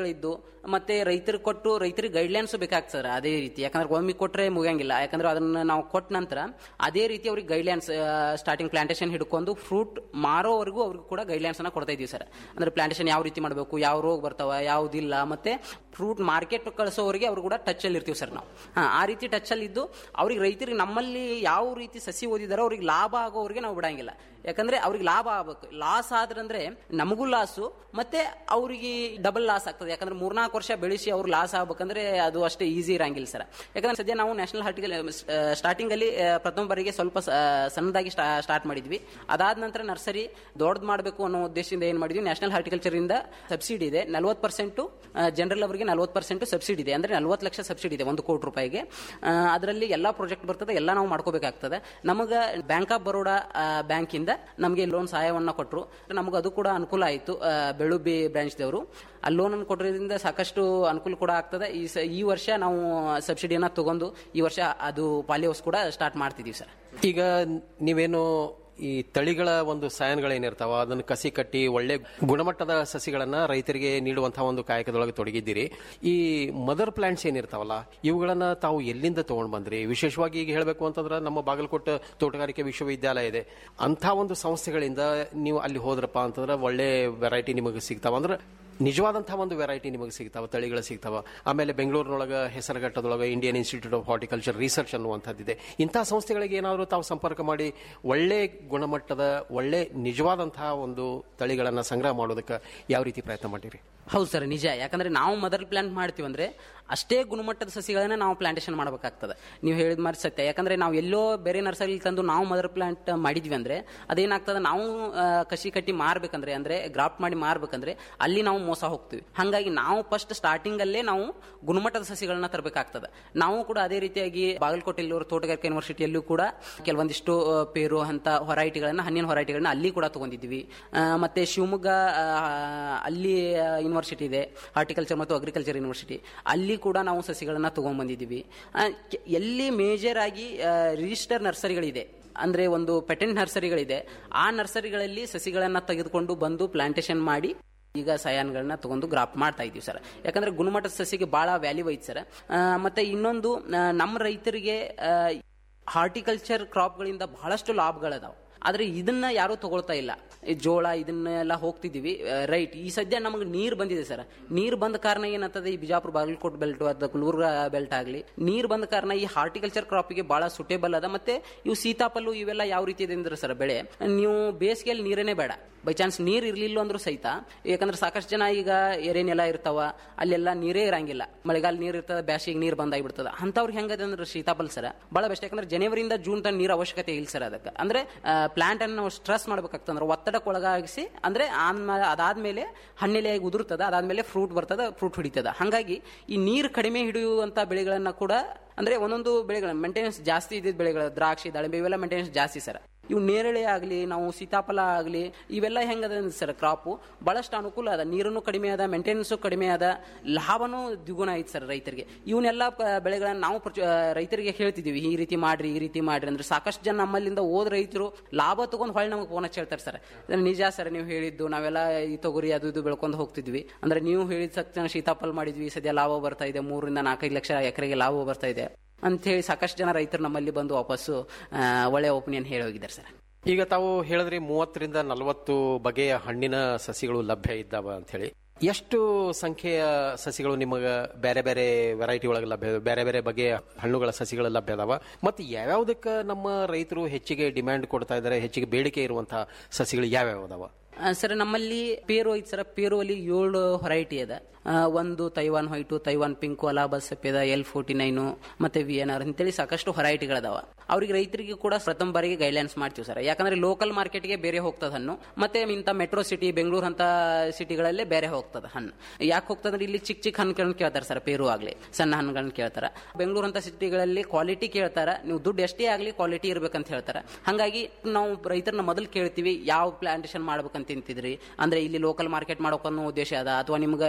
ನರ್ಸರಿಗಳಿದ್ದು ಮತ್ತೆ ರೈತರಿಗೆ ಕೊಟ್ಟು ರೈತರಿಗೆ ಗೈಡ್ಲೈನ್ಸ್ ಬೇಕಾಗ್ತದೆ ಸರ್ ಅದೇ ರೀತಿ ಯಾಕಂದ್ರೆ ಒಮ್ಮೆ ಕೊಟ್ಟರೆ ಮುಗಿಯಂಗಿಲ್ಲ ಯಾಕಂದ್ರೆ ಅದನ್ನ ನಾವು ಕೊಟ್ಟ ನಂತರ ಅದೇ ರೀತಿ ಅವ್ರಿಗೆ ಗೈಡ್ಲೈನ್ಸ್ ಸ್ಟಾರ್ಟಿಂಗ್ ಪ್ಲಾಂಟೇಶನ್ ಹಿಡ್ಕೊಂಡು ಫ್ರೂಟ್ ಮಾರೋವರೆಗೂ ಅವ್ರಿಗೆ ಕೂಡ ಗೈಡ್ಲೈನ್ಸ್ ಅನ್ನ ಕೊಡ್ತಾ ಇದೀವಿ ಸರ್ ಅಂದ್ರೆ ಪ್ಲಾಂಟೇಶನ್ ಯಾವ ರೀತಿ ಮಾಡಬೇಕು ಯಾವ ರೋಗ ಬರ್ತಾವ ಯಾವುದಿಲ್ಲ ಮತ್ತೆ ಫ್ರೂಟ್ ಮಾರ್ಕೆಟ್ ಕಳಿಸೋವರೆಗೆ ಅವ್ರು ಕೂಡ ಟಚ್ ಅಲ್ಲಿ ಇರ್ತೀವಿ ಸರ್ ನಾವು ಹಾ ಆ ರೀತಿ ಟಚ್ ಅಲ್ಲಿ ಇದ್ದು ಅವ್ರಿಗೆ ರೈತರಿಗೆ ನಮ್ಮಲ್ಲಿ ಯಾವ ರೀತಿ ಸಸಿ ಓದಿದಾರೋ ಅವ್ರಿಗೆ ಲಾಭ ಆಗೋವರೆಗೆ ನಾವು ಬಿಡಂಗಿಲ್ಲ ಯಾಕಂದ್ರೆ ಅವ್ರಿಗೆ ಲಾಭ ಆಗ್ಬೇಕು ಲಾಸ್ ಆದ್ರಂದ್ರೆ ನಮಗೂ ಲಾಸು ಮತ್ತೆ ಅವ್ರಿಗೆ ಡಬಲ್ ಲಾಸ್ ಆಗ್ತದೆ ಯಾಕಂದ್ರೆ ಮೂರ್ನಾಲ್ಕು ವರ್ಷ ಬೆಳೆಸಿ ಅವ್ರು ಲಾಸ್ ಆಗ್ಬೇಕಂದ್ರೆ ಅದು ಅಷ್ಟೇ ಈಸಿ ಇರಂಗಿಲ್ಲ ಸರ್ ಯಾಕಂದ್ರೆ ಸದ್ಯ ನಾವು ನ್ಯಾಷನಲ್ ಹಾರ್ಟಿಕಲ್ ಸ್ಟಾರ್ಟಿಂಗ್ ಅಲ್ಲಿ ಆ, ಪ್ರಥಮ ಬಾರಿಗೆ ಸ್ವಲ್ಪ ಸ- ಸಣ್ಣದಾಗಿ ಸ್ಟಾರ್ಟ್ ಮಾಡಿದ್ವಿ ಅದಾದ ನಂತರ ನರ್ಸರಿ ದೊಡ್ಡದು ಮಾಡಬೇಕು ಅನ್ನೋ ಉದ್ದೇಶದಿಂದ ಏನ್ ಮಾಡಿದ್ವಿ ನ್ಯಾಷನಲ್ ಹಾರ್ಟಿಕಲ್ಚರ್ ಇಂದ ಸಬ್ಸಿಡಿ ಇದೆ ನಲ್ವತ್ತು ಪರ್ಸೆಂಟ್ ಜನರಲ್ ಅವರಿಗೆ ನಲ್ವತ್ತು ಪರ್ಸೆಂಟ್ ಸಬ್ಸಿಡಿ ಇದೆ ಅಂದ್ರೆ ನಲ್ವತ್ತು ಲಕ್ಷ ಸಬ್ಸಿಡಿ ಇದೆ ಒಂದು ಕೋಟಿ ರೂಪಾಯಿಗೆ ಅದರಲ್ಲಿ ಎಲ್ಲಾ ಪ್ರಾಜೆಕ್ಟ್ ಬರ್ತದೆ ಎಲ್ಲ ನಾವು ಮಾಡ್ಕೋಬೇಕಾಗ್ತದೆ ನಮಗ ಬ್ಯಾಂಕ್ ಆಫ್ ಬರೋಡಾ ಬ್ಯಾಂಕ್ ಇಂದ ನಮಗೆ ಲೋನ್ ಸಹಾಯವನ್ನ ಕೊಟ್ಟರು ನಮಗೆ ಅದು ಕೂಡ ಅನುಕೂಲ ಆಯಿತು ಬೆಳುಬಿ ಬ್ರಾಂಚ್ ದವರು ಆ ಲೋನ್ ಅನ್ನು ಕೊಡೋದ್ರಿಂದ ಸಾಕಷ್ಟು ಅನುಕೂಲ ಕೂಡ ಆಗ್ತದೆ ಈ ಸ- ಈ ವರ್ಷ ನಾವು ಸಬ್ಸಿಡಿಯನ್ನ ತಗೊಂಡು ಈ ವರ್ಷ ಅದು ಪಾಲಿ ಹೌಸ್ ಕೂಡ ಸ್ಟಾರ್ಟ್ ಮಾಡ್ತಿದೀವಿ ಸರ್ ಈಗ ನೀವೇನು ಈ ತಳಿಗಳ ಒಂದು ಸಾಯನ್ಗಳೇನಿರ್ತಾವ ಅದನ್ನು ಕಸಿ ಕಟ್ಟಿ ಒಳ್ಳೆ ಗುಣಮಟ್ಟದ ಸಸಿಗಳನ್ನ ರೈತರಿಗೆ ನೀಡುವಂತಹ ಒಂದು ಕಾಯಕದೊಳಗೆ ತೊಡಗಿದ್ದೀರಿ ಈ ಮದರ್ ಪ್ಲಾಂಟ್ಸ್ ಏನಿರ್ತಾವಲ್ಲ ಇವುಗಳನ್ನ ತಾವು ಎಲ್ಲಿಂದ ತಗೊಂಡ್ ಬಂದ್ರಿ ವಿಶೇಷವಾಗಿ ಈಗ ಹೇಳಬೇಕು ಅಂತಂದ್ರೆ ನಮ್ಮ ಬಾಗಲಕೋಟೆ ತೋಟಗಾರಿಕೆ ವಿಶ್ವವಿದ್ಯಾಲಯ ಇದೆ ಅಂಥ ಒಂದು ಸಂಸ್ಥೆಗಳಿಂದ ನೀವು ಅಲ್ಲಿ ಹೋದ್ರಪ್ಪ ಅಂತಂದ್ರೆ ಒಳ್ಳೆ ವೆರೈಟಿ ನಿಮಗೆ ಸಿಗ್ತಾವ ಅಂದ್ರೆ ನಿಜವಾದಂತಹ ಒಂದು ವೆರೈಟಿ ನಿಮಗೆ ಸಿಗ್ತಾವ ತಳಿಗಳು ಸಿಗ್ತಾವ ಆಮೇಲೆ ಬೆಂಗಳೂರಿನೊಳಗೆ ಹೆಸರುಘಟ್ಟದೊಳಗೆ Indian institute of horticulture research ಅನ್ನುವಂಥದ್ದಿದೆ ಇಂತಹ ಸಂಸ್ಥೆಗಳಿಗೆ ಏನಾದರೂ ತಾವು ಸಂಪರ್ಕ ಮಾಡಿ ಒಳ್ಳೆ ಗುಣಮಟ್ಟದ ಒಳ್ಳೆ ನಿಜವಾದಂತಹ ಒಂದು ತಳಿಗಳನ್ನು ಸಂಗ್ರಹ ಮಾಡೋದಕ್ಕೆ ಯಾವ ರೀತಿ ಪ್ರಯತ್ನ ಮಾಡಿರಿ ಹೌದು ಸರ್ ನಿಜ ಯಾಕಂದ್ರೆ ನಾವು ಮದರ್ ಪ್ಲಾಂಟ್ ಮಾಡ್ತೀವಿ ಅಂದ್ರೆ ಅಷ್ಟೇ ಗುಣಮಟ್ಟದ ಸಸಿಗಳನ್ನ ನಾವು ಪ್ಲಾಂಟೇಶನ್ ಮಾಡಬೇಕಾಗ್ತದೆ ನೀವು ಹೇಳಿದ ಮಾರಿ ಸತ್ಯ ಯಾಕಂದ್ರೆ ನಾವು ಎಲ್ಲೋ ಬೇರೆ ನರ್ಸರಿ ತಂದು ನಾವು ಮದರ್ ಪ್ಲಾಂಟ್ ಮಾಡಿದ್ವಿ ಅಂದ್ರೆ ಅದೇನಾಗ್ತದೆ ನಾವು ಆ, ಕಸಿ ಕಟ್ಟಿ ಮಾರ್ಬೇಕಂದ್ರೆ ಅಂದ್ರೆ ಗ್ರಾಫ್ಟ್ ಮಾಡಿ ಮಾರ್ಬೇಕಂದ್ರೆ ಅಲ್ಲಿ ನಾವು ಮೋಸ ಹೋಗ್ತೀವಿ ಹಾಗಾಗಿ ನಾವು ಫಸ್ಟ್ ಸ್ಟಾರ್ಟಿಂಗ್ ಅಲ್ಲೇ ನಾವು ಗುಣಮಟ್ಟದ ಸಸಿಗಳನ್ನ ತರಬೇಕಾಗ್ತದೆ ನಾವು ಕೂಡ ಅದೇ ರೀತಿಯಾಗಿ ಬಾಗಲಕೋಟೆಯಲ್ಲಿರುವ ತೋಟಗಾರಿಕೆ ಯೂನಿವರ್ಸಿಟಿಯಲ್ಲೂ ಕೂಡ ಕೆಲವೊಂದಿಷ್ಟು ಆ, ಪೇರು ಅಂತ ಹೊರೈಟಿಗಳನ್ನ ಹಣ್ಣಿನ ಹೊರೈಟಿಗಳನ್ನ ಅಲ್ಲಿ ಕೂಡ ತಗೊಂಡಿದ್ವಿ ಆ, ಮತ್ತೆ ಶಿವಮೊಗ್ಗ ಆ, ಅಲ್ಲಿ ಯೂನಿವರ್ಸಿಟಿ ಇದೆ ಹಾರ್ಟಿಕಲ್ಚರ್ ಮತ್ತು ಅಗ್ರಿಕಲ್ಚರ್ ಯೂನಿವರ್ಸಿಟಿ ಅಲ್ಲಿ ಕೂಡ ನಾವು ಸಸಿಗಳನ್ನ ತಗೊಂಡ್ ಬಂದಿದ್ದೀವಿ ಆ, ಕೆ- ಎಲ್ಲಿ ಮೇಜರ್ ಆಗಿ ರಿಜಿಸ್ಟರ್ ನರ್ಸರಿಗಳಿದೆ ಅಂದ್ರೆ ಒಂದು ಪೆಟೆಂಟ್ ನರ್ಸರಿಗಳಿದೆ ಆ ನರ್ಸರಿಗಳಲ್ಲಿ ಸಸಿಗಳನ್ನ ತೆಗೆದುಕೊಂಡು ಬಂದು ಪ್ಲಾಂಟೇಶನ್ ಮಾಡಿ ಈಗ ಸಯಾನ್ಗಳನ್ನ ತಗೊಂಡು ಗ್ರಾಫ್ಟ್ ಮಾಡ್ತಾ ಇದೀವಿ ಸರ್ ಯಾಕಂದ್ರೆ ಗುಣಮಟ್ಟದ ಸಸಿಗೆ ಬಹಳ ವ್ಯಾಲ್ಯೂ ಐತೆ ಸರ್ ಆ, ಮತ್ತೆ ಇನ್ನೊಂದು ಆ, ನಮ್ಮ ರೈತರಿಗೆ ಹಾರ್ಟಿಕಲ್ಚರ್ ಕ್ರಾಪ್ಗಳಿಂದ ಬಹಳಷ್ಟು ಲಾಭಗಳದಾವ ಆದ್ರೆ ಇದನ್ನ ಯಾರು ತಗೊಳ್ತಾ ಇಲ್ಲ ಈ ಜೋಳ ಇದನ್ನೆಲ್ಲ ಹೋಗ್ತಿದೀವಿ ರೈಟ್ ಈ ಸದ್ಯ ನಮಗೆ ನೀರ್ ಬಂದಿದೆ ಸರ್ ನೀರ್ ಬಂದ ಕಾರಣ ಏನಂತದೆ ಈ ಬಿಜಾಪುರ ಬಾಗಲಕೋಟ್ ಬೆಲ್ಟ್ ಅಥವಾ ಗುಲ್ಬರ್ಗ ಬೆಲ್ಟ್ ಆಗಲಿ ನೀರ್ ಬಂದ ಕಾರಣ ಈ ಹಾರ್ಟಿಕಲ್ಚರ್ ಕ್ರಾಪಿಗೆ ಬಹಳ ಸುಟೇಬಲ್ ಅದ ಮತ್ತೆ ಇವು ಸೀತಾಫಲು ಇವೆಲ್ಲ ಯಾವ ರೀತಿ ಇದೆ ಅಂದ್ರೆ ಸರ್ ಬೆಳೆ ನೀವು ಬೇಸಿಗೆಯಲ್ಲಿ ನೀರೇನೆ ಬೇಡ ಬೈ ಚಾನ್ಸ್ ನೀರ್ ಇರ್ಲಿಲ್ಲ ಅಂದ್ರೂ ಸಹಿತ ಯಾಕಂದ್ರೆ ಸಾಕಷ್ಟು ಜನ ಈಗ ಎರೆನೆಲ ಇರ್ತಾವ ಅಲ್ಲೆಲ್ಲ ನೀರೇ ಇರಂಗಿಲ್ಲ ಮಳೆಗಾಲ ನೀರ್ ಇರ್ತದ ಬ್ಯಾಸಿಗೆ ನೀರ್ ಬಂದಾಗ್ಬಿಡ್ತದ ಅಂತವ್ರಿಗೆ ಹೆಂಗದ ಅಂದ್ರೆ ಸೀತಾಫಲ್ ಸರ್ ಬಹಳ ಬೆಸ್ಟ್ ಯಾಕಂದ್ರೆ ಜನವರಿಯಿಂದ ಜೂನ್ ತನಕ ನೀರ್ ಅವಶ್ಯಕತೆ ಇಲ್ಲ ಸರ್ ಅದಕ್ಕೆ ಅಂದ್ರೆ ಪ್ಲಾಂಟ್ ಅನ್ನು ನಾವು ಸ್ಟ್ರೆಸ್ ಮಾಡ್ಬೇಕಾಗ್ತದೆ ಅಂದ್ರೆ ಒತ್ತಡಕ್ಕೆ ಒಳಗಾಗಿಸಿ ಅಂದ್ರೆ ಆದ್ಮ- ಅದಾದ್ಮೇಲೆ ಹಣ್ಣೆಲೆಯಾಗಿ ಉದುರ್ತದ ಅದಾದ್ಮೇಲೆ ಫ್ರೂಟ್ ಬರ್ತದ ಫ್ರೂಟ್ ಹಿಡಿತದ ಹಾಗಾಗಿ ಈ ನೀರು ಕಡಿಮೆ ಹಿಡಿಯುವಂತ ಬೆಳೆಗಳನ್ನ ಕೂಡ ಅಂದ್ರೆ ಒಂದೊಂದು ಬೆಳೆಗಳ ಮೇಂಟೆನೆನ್ಸ್ ಜಾಸ್ತಿ ಇದ್ದಿದ್ದ ಬೆಳೆಗಳು ದ್ರಾಕ್ಷಿ ದಾಳಿಂಬೆ ಇವೆಲ್ಲ ಮೇಂಟೆನೆನ್ಸ್ ಜಾಸ್ತಿ ಸರ್ ಇವು ನೇರಳೆ ಆಗಲಿ ನಾವು ಸೀತಾಫಲ ಆಗಲಿ ಇವೆಲ್ಲ ಹೆಂಗದ ಸರ್ ಕ್ರಾಪು ಬಹಳಷ್ಟು ಅನುಕೂಲ ಅದ ನೀರನ್ನು ಕಡಿಮೆ ಅದ ಮೇಂಟೆನೆನ್ಸು ಕಡಿಮೆ ಅದ ಲಾಭನೂ ದ್ವಿಗುಣ ಐತೆ ಸರ್ ರೈತರಿಗೆ ಇವನ್ನೆಲ್ಲ ಪ- ಬೆಳೆಗಳನ್ನ ನಾವು ಪ್ರಚು- ಆ, ರೈತರಿಗೆ ಹೇಳ್ತಿದೀವಿ ಈ ರೀತಿ ಮಾಡ್ರಿ ಈ ರೀತಿ ಮಾಡ್ರಿ ಅಂದ್ರೆ ಸಾಕಷ್ಟು ಜನ ನಮ್ಮಲ್ಲಿಂದ ಓದ್ ರೈತರು ಲಾಭ ತಗೊಂಡ್ ಹೊಳ್ಳಿ ನಮಗೆ ಫೋನ್ ಹಚ್ಚಿ ಹೇಳ್ತಾರೆ ಸರ್ ಇದು ನಿಜ ಸರ್ ನೀವು ಹೇಳಿದ್ದು ನಾವೆಲ್ಲ ಈ ತೊಗರಿ ಅದು ಇದು ಬೆಳ್ಕೊಂಡು ಹೋಗ್ತಿದ್ವಿ ಅಂದ್ರೆ ನೀವು ಹೇಳಿದ ತಕ್ಷಣ ಸೀತಾಫಲ ಮಾಡಿದ್ವಿ ಸದ್ಯ ಲಾಭ ಬರ್ತಾ ಇದೆ ಮೂರರಿಂದ ನಾಲ್ಕೈದು ಲಕ್ಷ ಎಕರೆಗೆ ಲಾಭ ಬರ್ತಾ ಇದೆ ಅಂತ ಹೇಳಿ ಸಾಕಷ್ಟು ಜನ ರೈತರು ನಮ್ಮಲ್ಲಿ ಬಂದು ವಾಪಸ್ಸು ಆ, ಒಳ್ಳೆ ಒಪಿನಿಯನ್ ಹೇಳಿ ಹೋಗಿದ್ದಾರೆ ಸರ್ ಈಗ ತಾವು ಹೇಳಿದ್ರಿ ಮೂವತ್ತರಿಂದ ನಲವತ್ತು ಬಗೆಯ ಹಣ್ಣಿನ ಸಸಿಗಳು ಲಭ್ಯ ಇದ್ದಾವ ಅಂತ ಹೇಳಿ ಎಷ್ಟು ಸಂಖ್ಯೆಯ ಸಸಿಗಳು ನಿಮಗೆ ಬೇರೆ ಬೇರೆ ವೆರೈಟಿ ಒಳಗೆ ಲಭ್ಯ ಇದಾವೆ? ಬೇರೆ ಬೇರೆ ಬಗೆಯ ಹಣ್ಣುಗಳ ಸಸಿಗಳು ಲಭ್ಯ ಅದಾವ ಮತ್ತೆ ಯಾವ್ಯಾವ್ದಕ್ಕೆ ನಮ್ಮ ರೈತರು ಹೆಚ್ಚಿಗೆ ಡಿಮ್ಯಾಂಡ್ ಕೊಡ್ತಾ ಇದ್ದಾರೆ ಹೆಚ್ಚಿಗೆ ಬೇಡಿಕೆ ಇರುವಂತಹ ಸಸಿಗಳು ಯಾವ್ಯಾವ ಅದಾವ ಆ, ಸರ್ ನಮ್ಮಲ್ಲಿ ಪೇರು ಐತೆ ಸರ್ ಪೇರು ಅಲ್ಲಿ ಏಳು ಹೊರೈಟಿ ಅದ ಆ, ಒಂದು Taiwan white Taiwan pink Allahabad Safeda L forty nine ಮತ್ತೆ ವಿ ಎನ್ ಆರ್ ಅಂತೇಳಿ ಸಾಕಷ್ಟು ಹೊರೈಟಿಗಳದಾವ ಅವ್ರಿಗೆ ರೈತರಿಗೆ ಕೂಡ ಪ್ರಥಮ ಬಾರಿಗೆ ಗೈಡ್ಲೈನ್ಸ್ ಮಾಡ್ತೀವಿ ಸರ್ ಯಾಕಂದ್ರೆ ಲೋಕಲ್ ಮಾರ್ಕೆಟ್ಗೆ ಬೇರೆ ಹೋಗ್ತದ ಹಣ್ಣು ಮತ್ತೆ ಇಂಥ ಮೆಟ್ರೋ ಸಿಟಿ ಬೆಂಗಳೂರು ಅಂತ ಸಿಟಿಗಳಲ್ಲೇ ಬೇರೆ ಹೋಗ್ತದ ಹಣ್ಣು ಯಾಕೆ ಹೋಗ್ತದ್ರೆ ಇಲ್ಲಿ ಚಿಕ್ಕ ಚಿಕ್ಕ ಹಣ್ಣುಗಳನ್ನ ಕೇಳ್ತಾರೆ ಸರ್ ಪೇರು ಆಗ್ಲಿ ಸಣ್ಣ ಹಣ್ಣುಗಳನ್ನ ಕೇಳ್ತಾರೆ ಬೆಂಗಳೂರು ಅಂತ ಸಿಟಿಗಳಲ್ಲಿ ಕ್ವಾಲಿಟಿ ಕೇಳ್ತಾರ ನೀವು ದುಡ್ಡು ಎಷ್ಟೇ ಆಗಲಿ ಕ್ವಾಲಿಟಿ ಇರ್ಬೇಕಂತ ಹೇಳ್ತಾರೆ ಹಾಗಾಗಿ ನಾವು ರೈತರನ್ನ ಮೊದಲು ಕೇಳ್ತೀವಿ ಯಾವ ಪ್ಲಾಂಟೇಶನ್ ಮಾಡ್ಬೇಕಂತ ತಿಂತಿದ್ರಿ ಅಂದ್ರೆ ಇಲ್ಲಿ ಲೋಕಲ್ ಮಾರ್ಕೆಟ್ ಮಾಡೋಕನ್ನೋ ಉದ್ದೇಶ ಅದ ಅಥವಾ ನಿಮ್ಗೆ ಎಕ್ಸ್ಪೋರ್ಟ್